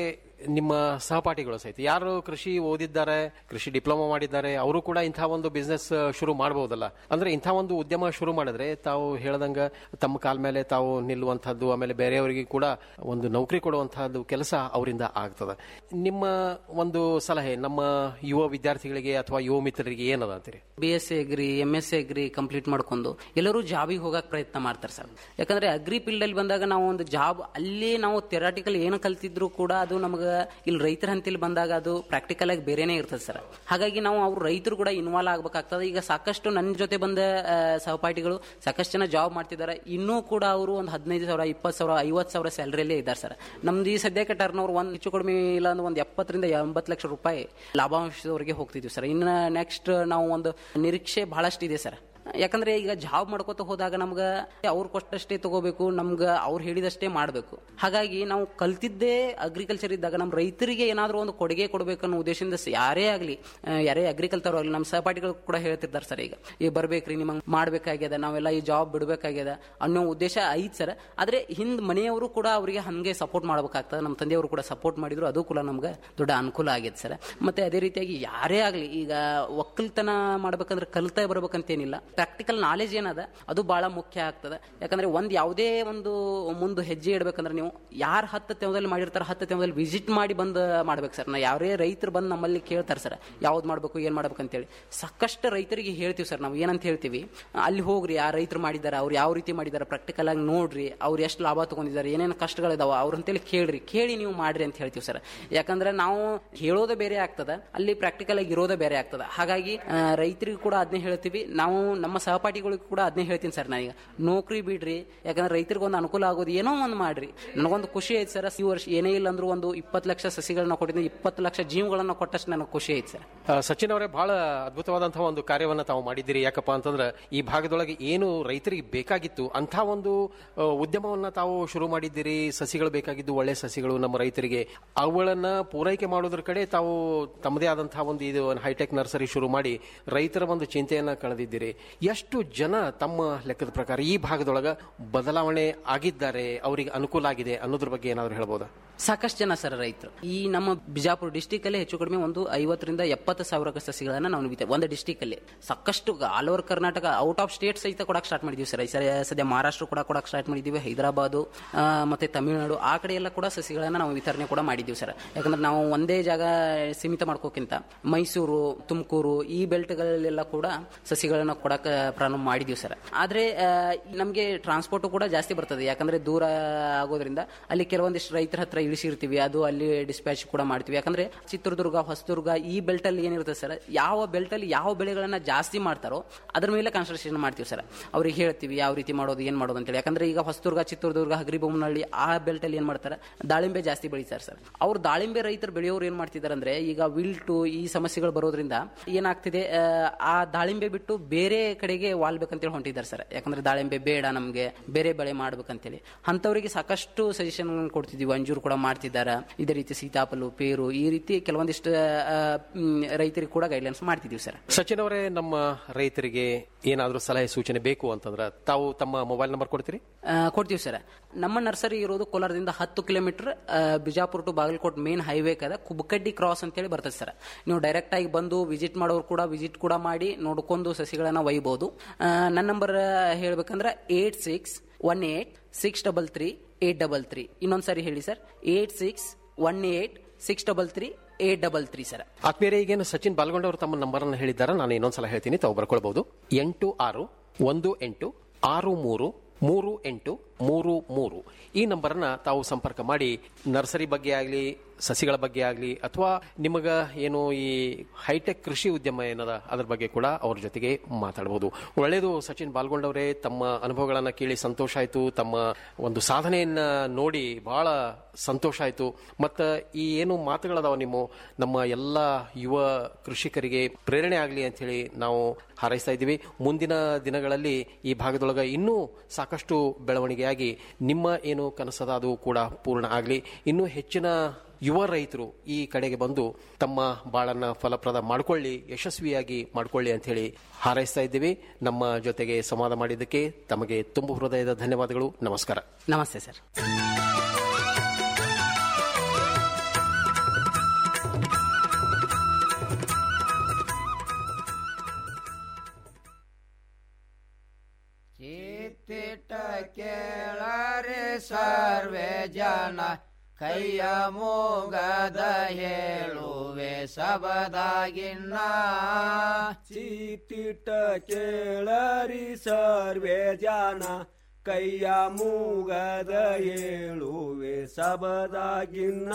ನಿಮ್ಮ ಸಹಪಾಠಿಗಳು ಸಹಿತ ಯಾರು ಕೃಷಿ ಓದಿದ್ದಾರೆ ಕೃಷಿ ಡಿಪ್ಲೊಮಾ ಮಾಡಿದ್ದಾರೆ ಅವರು ಕೂಡ ಇಂಥ ಒಂದು ಬಿಸ್ನೆಸ್ ಶುರು ಮಾಡಬಹುದಲ್ಲ ಅಂದ್ರೆ ಇಂಥ ಒಂದು ಉದ್ಯಮ ಶುರು ಮಾಡಿದ್ರೆ ತಾವು ಹೇಳ್ದಂಗ ತಮ್ಮ ಕಾಲ ಮೇಲೆ ತಾವು ನಿಲ್ಲುವಂತಹದ್ದು ಆಮೇಲೆ ಬೇರೆಯವರಿಗೆ ಕೂಡ ಒಂದು ನೌಕರಿ ಕೊಡುವಂತಹದ್ದು ಕೆಲಸ ಅವರಿಂದ ಆಗ್ತದೆ ನಿಮ್ಮ ಒಂದು ಸಲಹೆ ನಮ್ಮ ಯುವ ವಿದ್ಯಾರ್ಥಿಗಳಿಗೆ ಅಥವಾ ಯುವ ಮಿತ್ರರಿಗೆ ಏನದ ಅಂತೀರಿ B S C agri M S C agri complete ಮಾಡ್ಕೊಂಡು ಎಲ್ಲರೂ ಜಾಬಿಗೆ ಹೋಗಕ್ ಪ್ರಯತ್ನ ಮಾಡ್ತಾರೆ ಸರ್ ಯಾಕಂದ್ರೆ ಅಗ್ರಿ ಫೀಲ್ಡ್ ಅಲ್ಲಿ ಬಂದಾಗ ನಾವು ಒಂದು ಜಾಬ್ ಅಲ್ಲಿ ನಾವು ಥೆರಾಟಿಕಲ್ ಏನು ಕಲ್ತಿದ್ರು ಕೂಡ ಅದು ನಮಗೆ ಇಲ್ಲಿ ರೈತರ ಹಂತಲ್ಲಿ ಬಂದಾಗ ಅದು ಪ್ರಾಕ್ಟಿಕಲ್ ಆಗಿ ಬೇರೆನೇ ಇರ್ತದೆ ಸರ್ ಹಾಗಾಗಿ ನಾವು ಅವ್ರು ರೈತರು ಕೂಡ ಇನ್ವಾಲ್ವ್ ಆಗ್ಬೇಕಾಗ್ತದೆ ಈಗ ಸಾಕಷ್ಟು ನನ್ನ ಜೊತೆ ಬಂದ ಆ, ಸಹಪಾಠಿಗಳು ಸಾಕಷ್ಟು ಜನ ಜಾಬ್ ಮಾಡ್ತಿದ್ದಾರೆ ಇನ್ನೂ ಕೂಡ ಅವರು ಒಂದು ಹದಿನೈದು ಸಾವಿರ ಇಪ್ಪತ್ತು ಸಾವಿರ ಐವತ್ತು ಸಾವಿರ ಸ್ಯಾಲರಿಯಲ್ಲೇ ಇದ್ದಾರೆ ಸರ್ ನಮ್ದು ಈ ಸದ್ಯಕ್ಕೆ ಟರ್ನ್ ಓವರ್ ಒಂದು ಹೆಚ್ಚು ಕಡಿಮೆ ಇಲ್ಲ ಅಂದ್ರೆ ಒಂದು ಎಪ್ಪತ್ತರಿಂದ ಎಂಬತ್ತು ಲಕ್ಷ ರೂಪಾಯಿ ಲಾಭಾಂಶದವರೆಗೆ ಹೋಗ್ತಿದ್ವಿ ಸರ್ ಇನ್ನು ನೆಕ್ಸ್ಟ್ ನಾವು ಒಂದು ನಿರೀಕ್ಷೆ ಬಹಳಷ್ಟು ಇದೆ ಸರ್ ಯಾಕಂದ್ರೆ ಈಗ ಜಾಬ್ ಮಾಡ್ಕೋತ ಹೋದಾಗ ನಮ್ಗೆ ಅವ್ರು ಕೊಟ್ಟಷ್ಟೇ ತಗೋಬೇಕು ನಮ್ಗೆ ಅವ್ರು ಹೇಳಿದಷ್ಟೇ ಮಾಡಬೇಕು ಹಾಗಾಗಿ ನಾವು ಕಲ್ತಿದ್ದೇ ಅಗ್ರಿಕಲ್ಚರ್ ಇದ್ದಾಗ ನಮ್ಮ ರೈತರಿಗೆ ಏನಾದರೂ ಒಂದು ಕೊಡುಗೆ ಕೊಡಬೇಕು ಅನ್ನೋ ಉದ್ದೇಶದಿಂದ ಸ- ಯಾರೇ ಆಗಲಿ ಯಾರೇ ಅಗ್ರಿಕಲ್ಚರ್ ಆಗಲಿ ನಮ್ಮ ಸಹಪಾಠಿಗಳು ಕೂಡ ಹೇಳ್ತಿರ್ತಾರೆ ಸರ್ ಈಗ ಈಗ ಬರ್ಬೇಕ್ರಿ ನಿಮಗೆ ಮಾಡ್ಬೇಕಾಗ್ಯದ ನಾವೆಲ್ಲ ಈ ಜಾಬ್ ಬಿಡಬೇಕಾಗ್ಯದ ಅನ್ನೋ ಉದ್ದೇಶ ಐತ್ ಸರ್ ಆದ್ರೆ ಹಿಂದ್ ಮನೆಯವರು ಕೂಡ ಅವರಿಗೆ ಹಂಗೆ ಸಪೋರ್ಟ್ ಮಾಡ್ಬೇಕಾಗ್ತದೆ ನಮ್ಮ ತಂದೆಯವರು ಕೂಡ ಸಪೋರ್ಟ್ ಮಾಡಿದ್ರು ಅದು ಕೂಡ ನಮ್ಗೆ ದೊಡ್ಡ ಅನುಕೂಲ ಆಗಿದೆ ಸರ್ ಮತ್ತೆ ಅದೇ ರೀತಿಯಾಗಿ ಯಾರೇ ಆಗಲಿ ಈಗ ಒಕ್ಕಲ್ತನ ಮಾಡ್ಬೇಕಂದ್ರೆ ಕಲ್ತಾ ಬರ್ಬೇಕಂತೇನಿಲ್ಲ ಪ್ರಾಕ್ಟಿಕಲ್ ನಾಲೆಜ್ ಏನದ ಅದು ಬಹಳ ಮುಖ್ಯ ಆಗ್ತದೆ ಯಾಕಂದ್ರೆ ಒಂದ್ ಯಾವುದೇ ಒಂದು ಮುಂದೆ ಹೆಜ್ಜೆ ಇಡ್ಬೇಕಂದ್ರೆ ನೀವು ಯಾರು ಹತ್ತು ತೆವದಲ್ಲಿ ಮಾಡಿರ್ತಾರೆ ಹತ್ತು ತೆವದಲ್ಲಿ ವಿಸಿಟ್ ಮಾಡಿ ಬಂದು ಮಾಡ್ಬೇಕು ಸರ್ ನಾ ಯಾರೇ ರೈತರು ಬಂದು ನಮ್ಮಲ್ಲಿ ಕೇಳ್ತಾರೆ ಸರ್ ಯಾವ್ದು ಮಾಡ್ಬೇಕು ಏನ್ ಮಾಡ್ಬೇಕು ಅಂತೇಳಿ ಸಾಕಷ್ಟು ರೈತರಿಗೆ ಹೇಳ್ತೀವಿ ಸರ್ ನಾವು ಏನಂತ ಹೇಳ್ತೀವಿ ಅಲ್ಲಿ ಹೋಗ್ರಿ ಆ ರೈತರು ಮಾಡಿದ್ದಾರೆ ಅವ್ರು ಯಾವ ರೀತಿ ಮಾಡಿದ್ದಾರೆ ಪ್ರಾಕ್ಟಿಕಲ್ ಆಗಿ ನೋಡ್ರಿ ಅವ್ರು ಎಷ್ಟು ಲಾಭ ತಗೊಂಡಿದ್ದಾರೆ ಏನೇನು ಕಷ್ಟಗಳಿದಾವ ಅವ್ರ ಅಂತೇಳಿ ಕೇಳ್ರಿ ಕೇಳಿ ನೀವು ಮಾಡ್ರಿ ಅಂತ ಹೇಳ್ತೀವಿ ಸರ್ ಯಾಕಂದ್ರೆ ನಾವು ಹೇಳೋದು ಬೇರೆ ಆಗ್ತದ ಅಲ್ಲಿ ಪ್ರಾಕ್ಟಿಕಲ್ ಆಗಿ ಇರೋದೇ ಬೇರೆ ಆಗ್ತದ ಹಾಗಾಗಿ ಆ, ರೈತರಿಗೂ ಕೂಡ ಅದನ್ನೇ ಹೇಳ್ತೀವಿ ನಾವು ನಮ್ಮ ಸಹಪಾಠಿಗಳಿಗೂ ಕೂಡ ಅದನ್ನೇ ಹೇಳ್ತೀನಿ ಸರ್ ನಾನೀಗ ನೌಕರಿ ಬಿಡ್ರಿ ಯಾಕಂದ್ರೆ ರೈತರಿಗೆ ಒಂದು ಅನುಕೂಲ ಆಗೋದು ಏನೋ ಒಂದು ಮಾಡ್ರಿ ನನಗೊಂದು ಖುಷಿ ಐತೆ ಸರ್ ಈ ವರ್ಷ ಏನೇ ಇಲ್ಲ ಅಂದ್ರೂ ಒಂದು ಇಪ್ಪತ್ತು ಲಕ್ಷ ಸಸಿಗಳನ್ನ ಕೊಟ್ಟಿದ್ದೀನಿ ಇಪ್ಪತ್ತು ಲಕ್ಷ ಜೀವಗಳನ್ನ ಕೊಟ್ಟಷ್ಟು ನನಗೆ ಖುಷಿ ಐತೆ ಸರ್ ಆ, ಸಚಿನ್ ಅವರೇ ಬಹಳ ಅದ್ಭುತವಾದಂತಹ ಒಂದು ಕಾರ್ಯವನ್ನ ತಾವು ಮಾಡಿದ್ದೀರಿ ಯಾಕಪ್ಪ ಅಂತಂದ್ರೆ ಈ ಭಾಗದೊಳಗೆ ಏನು ರೈತರಿಗೆ ಬೇಕಾಗಿತ್ತು ಅಂತ ಒಂದು ಆ, ಉದ್ಯಮವನ್ನ ತಾವು ಶುರು ಮಾಡಿದ್ದೀರಿ ಸಸಿಗಳು ಬೇಕಾಗಿದ್ದು ಒಳ್ಳೆ ಸಸಿಗಳು ನಮ್ಮ ರೈತರಿಗೆ ಅವುಗಳನ್ನ ಪೂರೈಕೆ ಮಾಡೋದ್ರ ಕಡೆ ತಾವು ತಮ್ಮದೇ ಆದಂತಹ ಒಂದು ಇದು ಹೈಟೆಕ್ ನರ್ಸರಿ ಶುರು ಮಾಡಿ ರೈತರ ಒಂದು ಚಿಂತೆಯನ್ನ ಕಳೆದಿದ್ದೀರಿ ಎಷ್ಟು ಜನ ತಮ್ಮ ಲೆಕ್ಕದ ಪ್ರಕಾರ ಈ ಭಾಗದೊಳಗ ಬದಲಾವಣೆ ಆಗಿದ್ದಾರೆ ಅವರಿಗೆ ಅನುಕೂಲ ಆಗಿದೆ ಅನ್ನೋದ್ರ ಬಗ್ಗೆ ಏನಾದ್ರು ಹೇಳ್ಬೋದಾ ಸಾಕಷ್ಟು ಜನ ಸರ್ ರೈತರು ಈ ನಮ್ಮ ಬಿಜಾಪುರ ಡಿಸ್ಟಿಕ್ ಅಲ್ಲಿ ಹೆಚ್ಚು ಕಡಿಮೆ ಒಂದು ಐವತ್ತರಿಂದ ಎಪ್ಪತ್ತು ಸಾವಿರ ಸಸಿಗಳನ್ನ ನಾವು ನುಡಿತೇವೆ ಒಂದು ಡಿಸ್ಟಿಕ್ ಅಲ್ಲಿ ಸಾಕಷ್ಟು all over Karnataka out of state ಸಹಿತ ಕೊಡಕ್ಕೆ ಸ್ಟಾರ್ಟ್ ಮಾಡಿದೀವಿ ಸರ್ ಈ ಸರಿ ಸದ್ಯ ಮಹಾರಾಷ್ಟ್ರ ಕೂಡ ಕೊಡಕ್ಕೆ ಸ್ಟಾರ್ಟ್ ಮಾಡಿದೀವಿ ಹೈದರಾಬಾದು ಆ, ಮತ್ತೆ ತಮಿಳುನಾಡು ಆ ಕಡೆ ಎಲ್ಲ ಕೂಡ ಸಸಿಗಳನ್ನ ನಾವು ವಿತರಣೆ ಕೂಡ ಮಾಡಿದೀವಿ ಸರ್ ಯಾಕಂದ್ರೆ ನಾವು ಒಂದೇ ಜಾಗ ಸೀಮಿತ ಮಾಡ್ಕೋಕ್ಕಿಂತ ಮೈಸೂರು ತುಮಕೂರು ಈ ಬೆಲ್ಟ್ಗಳಲ್ಲೆಲ್ಲ ಕೂಡ ಸಸಿಗಳನ್ನ ಕೊಡಕ್ಕೆ ಪ್ರಾರಂಭ ಮಾಡಿದೀವಿ ಸರ್ ಆದ್ರೆ ನಮಗೆ ಟ್ರಾನ್ಸ್ಪೋರ್ಟ್ ಕೂಡ ಜಾಸ್ತಿ ಬರ್ತದೆ ಯಾಕಂದ್ರೆ ದೂರ ಆಗೋದ್ರಿಂದ ಅಲ್ಲಿ ಕೆಲವೊಂದಿಷ್ಟು ರೈತರ ಹತ್ರ ಇಳಿಸಿರ್ತೀವಿ ಅದು ಅಲ್ಲಿ ಡಿಸ್ಪ್ಯಾಚ್ ಕೂಡ ಮಾಡ್ತೀವಿ ಯಾಕಂದ್ರೆ ಚಿತ್ರದುರ್ಗ ಹೊಸದುರ್ಗ ಈ ಬೆಲ್ಟ್ ಅಲ್ಲಿ ಏನಿರುತ್ತೆ ಸರ್ ಯಾವ ಬೆಲ್ಟ್ ಅಲ್ಲಿ ಯಾವ ಬೆಳೆಗಳನ್ನ ಜಾಸ್ತಿ ಮಾಡ್ತಾರೋ ಅದ್ರ ಮೇಲೆ ಕಾನ್ಸಂಟ್ರೇಷನ್ ಮಾಡ್ತೀವಿ ಸರ್ ಅವ್ರಿಗೆ ಹೇಳ್ತೀವಿ ಯಾವ ರೀತಿ ಮಾಡೋದು ಏನ್ ಮಾಡೋದು ಅಂತೇಳಿ ಯಾಕಂದ್ರೆ ಈಗ ಹೊಸದುರ್ಗ ಚಿತ್ರದುರ್ಗ ಹಗರಿಬೊಮ್ಮನಹಳ್ಳಿ ಆ ಬೆಲ್ಟ್ ಅಲ್ಲಿ ಏನ್ ಮಾಡ್ತಾರೆ ದಾಳಿಂಬೆ ಜಾಸ್ತಿ ಬೆಳೀತಾರೆ ಸರ್ ಅವ್ರು ದಾಳಿಂಬೆ ರೈತರು ಬೆಳೆಯೋರು ಏನ್ ಮಾಡ್ತಿದ್ದಾರೆ ಅಂದ್ರೆ ಈಗ ವಿಲ್ಟು ಈ ಸಮಸ್ಯೆಗಳು ಬರೋದ್ರಿಂದ ಏನಾಗ್ತಿದೆ ಆ, ಆ ದಾಳಿಂಬೆ ಬಿಟ್ಟು ಬೇರೆ ಕಡೆಗೆ ವಾಲ್ಬೇಕಂತೇಳಿ ಹೊಂಟಿದ್ದಾರೆ ಸರ್ ಯಾಕಂದ್ರೆ ದಾಳಿಂಬೆ ಬೇಡ ನಮಗೆ ಬೇರೆ ಬೆಳೆ ಮಾಡ್ಬೇಕಂತೇಳಿ ಅಂತವರಿಗೆ ಸಾಕಷ್ಟು ಸಜೆಷನ್ ಕೊಡ್ತಿದೀವಿ ಅಂಜೂರು ಕೂಡ ಮಾಡ್ತಿದ್ದಾರೆ ಇದೇ ರೀತಿ ಸೀತಾಫಲು ಪೇರು ಈ ರೀತಿ ಕೆಲವೊಂದಿಷ್ಟು ಆ, ಮ್, ರೈತರಿಗೆ ಕೂಡ ಗೈಡ್ಲೈನ್ಸ್ ಮಾಡ್ತಿದೀವಿ ಸರ್ ಸಚಿನ್ ಅವರೇ ನಮ್ಮ ರೈತರಿಗೆ ಏನಾದರೂ ಸಲಹೆ ಸೂಚನೆ ಬೇಕು ಅಂತಂದ್ರೆ ತಾವು ತಮ್ಮ ಮೊಬೈಲ್ ನಂಬರ್ ಕೊಡ್ತೀರಿ ಆ, ಕೊಡ್ತೀವಿ ಸರ್ ನಮ್ಮ ನರ್ಸರಿ ಇರೋದು ಕೋಲಾರದಿಂದ ಹತ್ತು kilometre Bijapur to Bagalkot main highway ಕದ ಕುಬಕಡ್ಡಿ ಕ್ರಾಸ್ ಅಂತೇಳಿ ಬರ್ತದೆ ಸರ್ ನೀವು ಡೈರೆಕ್ಟ್ ಆಗಿ ಬಂದು ವಿಸಿಟ್ ಮಾಡೋರು ಕೂಡ ವಿಸಿಟ್ ಕೂಡ ಮಾಡಿ ನೋಡ್ಕೊಂಡು ಸಸಿಗಳನ್ನ ಒಯ್ಬೋದು ಆ, ನನ್ನ ನಂಬರ್ ಹೇಳ್ಬೇಕಂದ್ರೆ eight six one eight six double three eight double three ಇನ್ನೊಂದ್ಸರಿ ಹೇಳಿ sir eight six one eight six double three eight double three sir ಆತ್ಮೀಯರೇ ಈಗೇನು ಸಚಿನ್ ಬಾಲ್ಗೊಂಡ್ ಅವರು ತಮ್ಮ ನಂಬರ್ ಅನ್ನು ಹೇಳಿದ್ದಾರೆ ನಾನು ಇನ್ನೊಂದ್ಸಲ ಹೇಳ್ತೀನಿ ತಾವು ಬರ್ಕೊಳ್ಬಹುದು ಎಂಟು ಆರು ಒಂದು ಎಂಟು ಆರು ಮೂರು ಮೂರು ಎಂಟು ಮೂರು ಮೂರು ಈ ನಂಬರನ್ನ ತಾವು ಸಂಪರ್ಕ ಮಾಡಿ ನರ್ಸರಿ ಬಗ್ಗೆ ಆಗಲಿ ಸಸಿಗಳ ಬಗ್ಗೆ ಆಗಲಿ ಅಥವಾ ನಿಮಗ ಏನು ಈ ಹೈಟೆಕ್ ಕೃಷಿ ಉದ್ಯಮ ಏನದ ಅದ್ರ ಬಗ್ಗೆ ಕೂಡ ಅವ್ರ ಜೊತೆಗೆ ಮಾತಾಡಬಹುದು ಒಳ್ಳೆಯದು ಸಚಿನ್ ಬಾಲ್ಗೊಂಡವರೇ ತಮ್ಮ ಅನುಭವಗಳನ್ನ ಕೇಳಿ ಸಂತೋಷ ಆಯ್ತು ತಮ್ಮ ಒಂದು ಸಾಧನೆಯನ್ನ ನೋಡಿ ಬಹಳ ಸಂತೋಷ ಆಯ್ತು ಮತ್ತ ಈ ಏನು ಮಾತುಗಳದಾವ ನಿಮ್ಮ ನಮ್ಮ ಎಲ್ಲ ಯುವ ಕೃಷಿಕರಿಗೆ ಪ್ರೇರಣೆ ಆಗಲಿ ಅಂತ ಹೇಳಿ ನಾವು ಹಾರೈಸ್ತಾ ಇದ್ದೀವಿ ಮುಂದಿನ ದಿನಗಳಲ್ಲಿ ಈ ಭಾಗದೊಳಗ ಇನ್ನೂ ಸಾಕಷ್ಟು ಬೆಳವಣಿಗೆಯಾಗಿ ನಿಮ್ಮ ಏನು ಕನಸದ ಅದು ಕೂಡ ಪೂರ್ಣ ಆಗಲಿ ಇನ್ನೂ ಹೆಚ್ಚಿನ ಯುವ ರೈತರು ಈ ಕಡೆಗೆ ಬಂದು ತಮ್ಮ ಬಾಳನ್ನ ಫಲಪ್ರದ ಮಾಡಿಕೊಳ್ಳಿ ಯಶಸ್ವಿಯಾಗಿ ಮಾಡಿಕೊಳ್ಳಿ ಅಂತ ಹೇಳಿ ಹಾರೈಸ್ತಾ ಇದ್ದೀವಿ ನಮ್ಮ ಜೊತೆಗೆ ಸಂವಾದ ಮಾಡಿದ್ದಕ್ಕೆ ತಮಗೆ ತುಂಬು ಹೃದಯದ ಧನ್ಯವಾದಗಳು ನಮಸ್ಕಾರ ನಮಸ್ತೆ ಸರ್ ಚಿತ್ತಿಟ್ಟ ಕೇಳರೆ ಸರ್ವೇ ಜನ ಕೈಯ ಮೂಗದ ಹೇಳುವೆ ಸಬದಾಗಿನ್ನ ಚೀತಿಟ್ಟ ಕೇಳರಿ ಸರ್ವೇ ಜಾನ ಕೈಯ ಮೂಗದ ಹೇಳುವೆ ಸಬದಾಗಿನ್ನ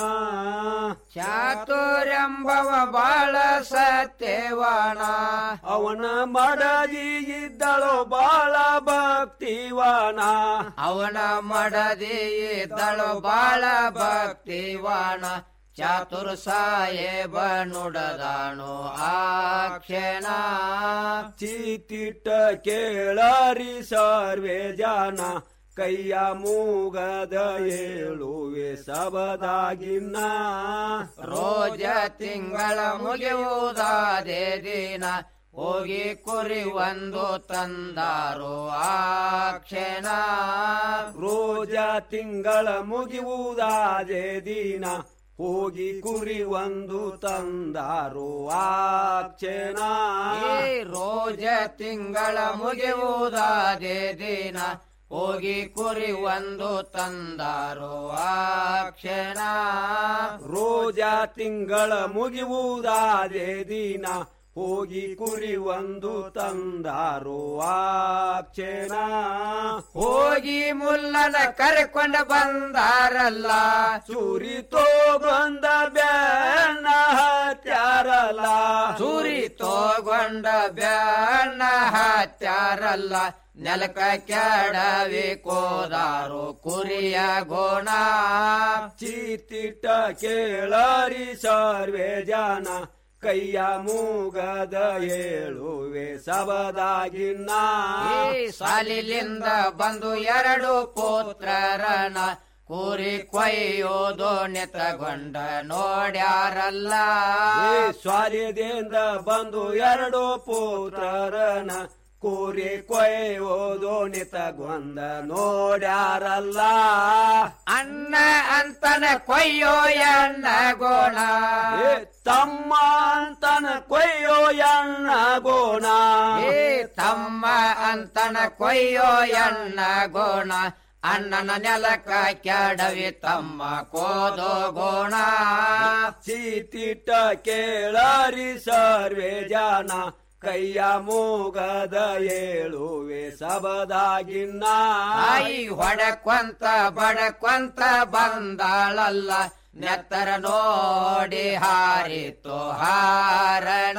ಚಾತುರ್ಯಂಬವ ಬಾಳ ಸತ್ಯವಾನ ಅವನ ಮಡದಿ ಇದ್ದಳು ಬಾಳ ಭಕ್ತಿವಾನ ಅವನ ಮಡದಿ ಇದ್ದಳು ಬಾಳ ಭಕ್ತಿವಾನ ಚಾತುರ್ ಸಾಯೇಬ ನುಡದಾನು ಆಕ್ಷಣ ಚೀತಿಟ್ಟ ಕೇಳರಿ ಸರ್ವೇ ಜಾನ ಕೈಯ ಮೂಗದ ಹೇಳುವೆ ಸಬದಾಗಿನ್ನ ರೋಜ ತಿಂಗಳ ಮುಗಿಯುವುದಾದೆ ದಿನ ಹೋಗಿ ಕುರಿ ಒಂದು ತಂದಾರು ಆ ಕ್ಷಣ ರೋಜ ತಿಂಗಳ ಮುಗಿಯುವುದಾದೆ ದಿನ ಹೋಗಿ ಕುರಿ ಒಂದು ತಂದಾರು ಆ ಕ್ಷಣ ಈ ರೋಜ ತಿಂಗಳ ಮುಗಿಯುವುದಾದೆ ದಿನ ಹೋಗಿ ಕುರಿ ಒಂದು ತಂದಾರು ಆ ಕ್ಷಣ ರೋಜ ತಿಂಗಳ ಮುಗಿಯುವುದಾದೆ ದಿನ ಹೋಗಿ ಕುರಿ ಒಂದು ತಂದಾರೋ ಆಕ್ಷೇನ ಹೋಗಿ ಮುಲ್ಲನ ಕರೆಕೊಂಡು ಬಂದಾರಲ್ಲ ಚೂರಿ ತೋಗೊಂದ ಬ್ಯಾನ ಹತ್ಯಾರಲ್ಲ ಸೂರಿ ತೋಗೊಂಡ ಬ್ಯಾಣ ಹತ್ಯಾರಲ್ಲ ನೆಲಕ ಕೆಡವಿ ಕೋದಾರು ಕುರಿಯ ಗೋಣ ಚೀತಿಟ್ಟ ಕೇಳರಿ ಸರ್ವೇ ಜನ ಕೈಯ ಮೂಗದ ಹೇಳುವೆ ಸಬದಾಗಿನ್ನ ಈ ಸಾಲಿಲಿಂದ ಬಂದು ಎರಡು ಪುತ್ರರನ ಕುರಿ ಕೊಯ್ಯೋದು ನಿತಗೊಂಡ ನೋಡ್ಯಾರಲ್ಲ ಈ ಸ್ವಾರ್ಯದಿಂದ ಬಂದು ಎರಡು ಪುತ್ರರನ ಕೂರಿ ಕೊಯ್ಯೋದು ನಿತಗೊಂದ ನೋಡ್ಯಾರಲ್ಲ ಅಣ್ಣ ಅಂತನ ಕೊಯ್ಯೋ ಎಣ್ಣ ಗೋಣ ಏ ತಮ್ಮ ಅಂತನ ಕೊಯ್ಯೋ ಎಣ್ಣ ಗೋಣ ಏ ತಮ್ಮ ಅಂತನ ಕೊಯ್ಯೋ ಎಣ್ಣ ಗೋಣ ಅಣ್ಣನ ನೆಲಕ ಕೆಡವಿ ತಮ್ಮ ಕೋದೋ ಗೋಣ ಚೀತಿಟ್ಟ ಕೇಳರಿ ಸರ್ವೇ ಜನ ಕೈಯ ಮೂಗದ ಹೇಳುವೆ ಸಬದಾಗಿನ್ನ ತಾಯಿ ಹೊಡಕೊಂತ ಬಡಕೊಂತ ಬಂದಾಳಲ್ಲ ನೆತ್ತರ ನೋಡಿ ಹಾರಿತು ಹಾರಣ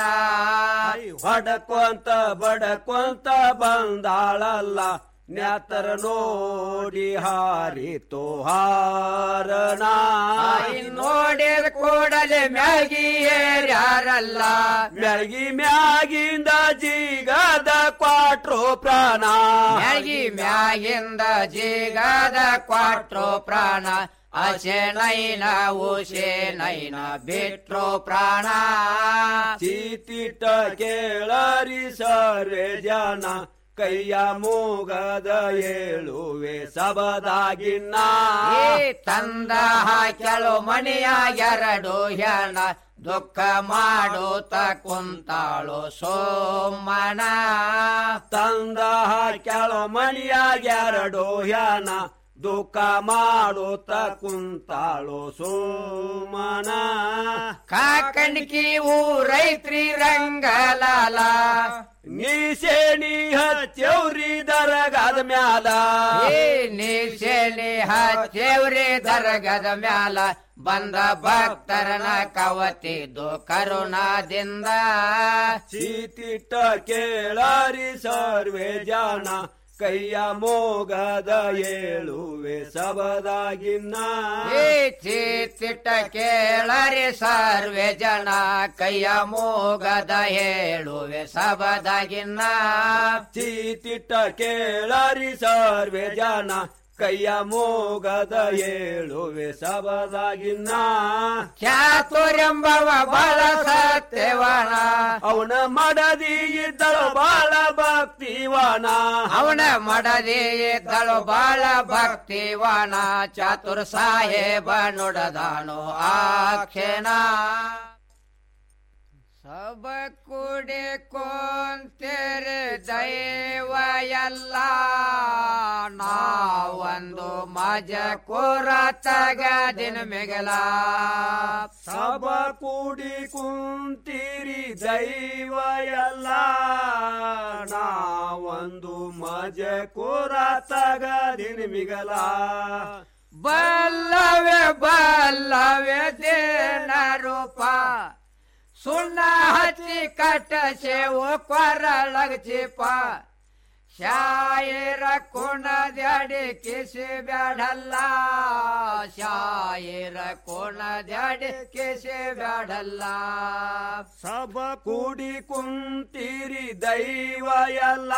ಹೊಡಕೊಂತ ಬಡಕೊಂತ ಬಂದಾಳಲ್ಲ ನ್ಯಾತರ ನೋಡಿ ಹಾರಿತು ಹಾರಣ ತಾಯಿ ನೋಡಿದ ಕೂಡಲೇ ಮ್ಯಾಗಿ ಏರ್ಯಾರಲ್ಲ ಮ್ಯಾಗಿ ಮ್ಯಾಗಿಂದ ಜೀಗದ ಕ್ವಾಟ್ರೋ ಪ್ರಾಣ ಮ್ಯಾಗಿ ಮ್ಯಾಗಿಂದ ಜಿಗದ ಕ್ವಾಟ್ರೋ ಪ್ರಾಣ ಅಸೆ ನೈನ ಉಸೆ ನೈನ ಬಿಟ್ರೋ ಪ್ರಾಣ ಚೀತಿಟ್ಟ ಕೇಳರಿ ಸರ್ವೇ ಜನ ಕೈಯ ಮೂಗದ ಹೇಳುವೆ ಸಬದಾಗಿನ್ನ ಈ ತಂದ ಹಾಕ್ಯಳು ಮಣಿಯ ಎರಡು ಹೆಣ ದುಃಖ ಮಾಡುತ್ತ ಕುಂತಾಳು ಸೋಮನ ತಂದ ಹಾಕ್ಯಾಳ ಮಣಿಯಾಗ್ಯಾರಡು ಹ್ಯಾನ ದುಃಖ ಮಾಡುತ್ತ ಕುಂತಾಳು ಸೋಮನ ಕಾಕಣಿಕಿ ಊರೈತ್ರಿ ರಂಗಲಾಲ ನೀಸೇಣಿ ಹಚ್ಚೌರಿ ದರಗಾದ ಮ್ಯಾಲ ಏ ನೀಸೆಲಿ ಹಚ್ಚೇವ್ರಿ ದರ್ಗದ ಮ್ಯಾಲ ಬಂದ ಭಕ್ತರನ ಕವತಿದ್ದು ಕರುಣಾದಿಂದ ಚೀತಿಟ್ಟ ಕೇಳರಿ ಸರ್ವೇ ಜನ ಕೈಯ ಮೋಗದ ಏಳುವೆ ಸಬದಾಗಿನ್ನ ಏ ಚೀತಿಟ್ಟ ಕೇಳರಿ ಸರ್ವೆ ಜನ ಕೈಯ ಮೂಗದ ಹೇಳುವೆ ಸಬದಾಗಿನ್ನ ಚೀತಿಟ್ಟ ಕೇಳರಿ ಸರ್ವೇ ಜನ ಕೈಯ ಮೋಗದ ಏಳುವೆ ಸಬದಾಗಿನ್ನ ಚಾತುರ್ಯಂಬವ ಬಲ ಸತ್ಯವನ ಅವನ ಮಡದಿ ಇದ್ದಳು ಬಾಳ ಭಕ್ತಿವನ ಅವನ ಮಡದಿ ಇದ್ದಳು ಬಾಳ ಭಕ್ತಿವನ ಚಾತುರ್ ಸಾಹೇಬ ನುಡದಾನು ಆಕ್ಷಣ ಸಬ ಕುಡಿ ಕೊಂತೆರೆ ದೈವ ಎಲ್ಲ ನಾವೊಂದು ಮಜ ಕೋರ ತಗದಿನ ಮಿಗಲ ಸಬ ಕೂಡಿ ಕುಂತೀರಿ ದೈವ ಎಲ್ಲ ನಾವೊಂದು ಮಜ ಕೋರ ತಗದಿನ ಮಿಗಲ ಬಲ್ಲವೆ ಬಲ್ಲವೆ ದೇನ ರೂಪ ಸುಣ್ಣ ಹಚ್ಚಿ ಕಟ್ಟ ಸೇವು ಕೊರಳಗಚಿಪ ಶಾಯಿರ ಕುಣದ್ಯಾಡಿ ಕಿಸಿ ಬ್ಯಾಡಲ್ಲ ಶಾಯಿರ ಕುಣದ್ಯಾಡಿ ಕಿಸಿ ಬ್ಯಾಡಲ್ಲ ಸಬ ಕೂಡಿ ಕುಂತೀರಿ ದೈವ ಎಲ್ಲ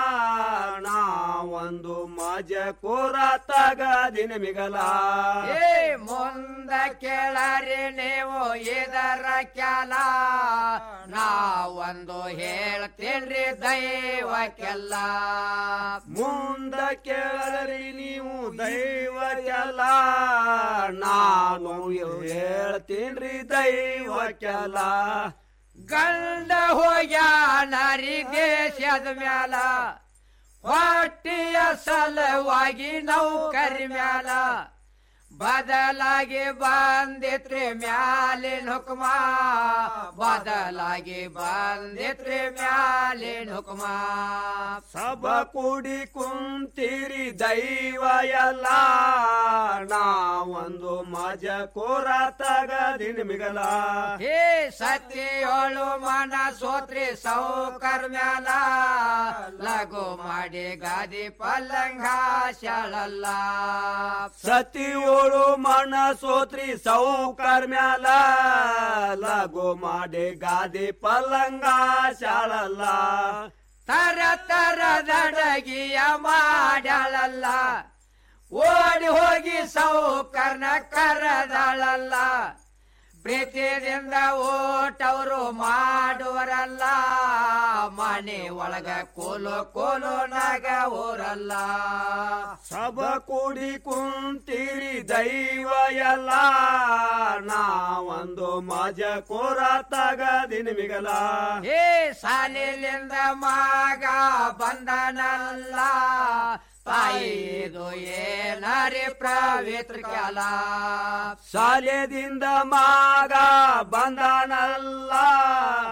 ನಾವೊಂದು ಮಜ ಕೋರ ತಗದಿನ ಮಿಗಲ ಏ ಮುಂದ ಕೇಳರಿ ನೀವು ಇದರ ಕ್ಯಾಲ ನಾವೊಂದು ಹೇಳ್ತೀನ್ರಿ ದೈವಕ್ಕೆಲ್ಲ ಮುಂದ ಕೇಳರಿ ನೀವು ದೈವಕ್ಕೆಲ್ಲ ನಾನು ಹೇಳ್ತೀನ್ರಿ ದೈವಕ್ಕೆಲ್ಲ ಗಂಡ ಹೋಗ್ಯಾನರಿ ದೇಶದ ಮ್ಯಾಲ ಹೊಟ್ಟಿಯ ಸಲುವಾಗಿ ನೌಕರಿ ಮ್ಯಾಲ ಬದಲಾಗಿ ಬಂದಿತ್ರಿ ಮ್ಯಾಲಿನ ಹುಕ್ಮ ಬದಲಾಗಿ ಬಂದಿತ್ರಿ ಮ್ಯಾಲಿನ ಹುಕ್ಮ ಸಭ ಕೂಡಿ ಕುಂತಿರಿ ದೈವ ಎಲ್ಲ ನಾವೊಂದು ಮಜ ಕೋರ ತಗದಿನ ಮಿಗಲ ಹೇ ಸತಿಯೋಳು ಮನ ಸೋತ್ರಿ ಸೌಕರ್ ಮ್ಯಾಲ ಲಘು ಮಾಡಿ ಗಾದಿ ಪಲ್ಲಂಗ ಶಾಳಲ್ಲ ಸತಿಯೋಳು ಮನ ಸೋತ್ರಿ ಸೌಕರ್ ಮ್ಯಾಲ ಲಗು ಮಾಡಿ ಗಾದಿ ಪಲ್ಲಂಗ ಶಾಳಲ್ಲ ತರ ತರ ದಡಗಿಯ ಮಾಡ್ಯಾಳಲ್ಲ ಓಡಿ ಹೋಗಿ ಸೌಕರ್ನ ಕರದಳಲ್ಲ ಪ್ರೀತಿಯಿಂದ ಓಟವರು ಮಾಡುವರಲ್ಲ ಮನೆ ಒಳಗ ಕೋಲು ಕೋಲು ನಗ ಊರಲ್ಲ ಸಭ ಕೂಡಿ ಕುಂತಿರಿ ದೈವ ಎಲ್ಲ ನಾವೊಂದು ಮಜ ಕೋರ ತಗದಿನ ಮಿಗಲ ಏ ಸಾಲಿಲಿಂದ ಮಗ ಬಂದನಲ್ಲ ತಾಯಿದು ಏನಾರಿ ಪವಿತ್ರ ಕಾಲ ಶಾಲೆದಿಂದ ಮಗ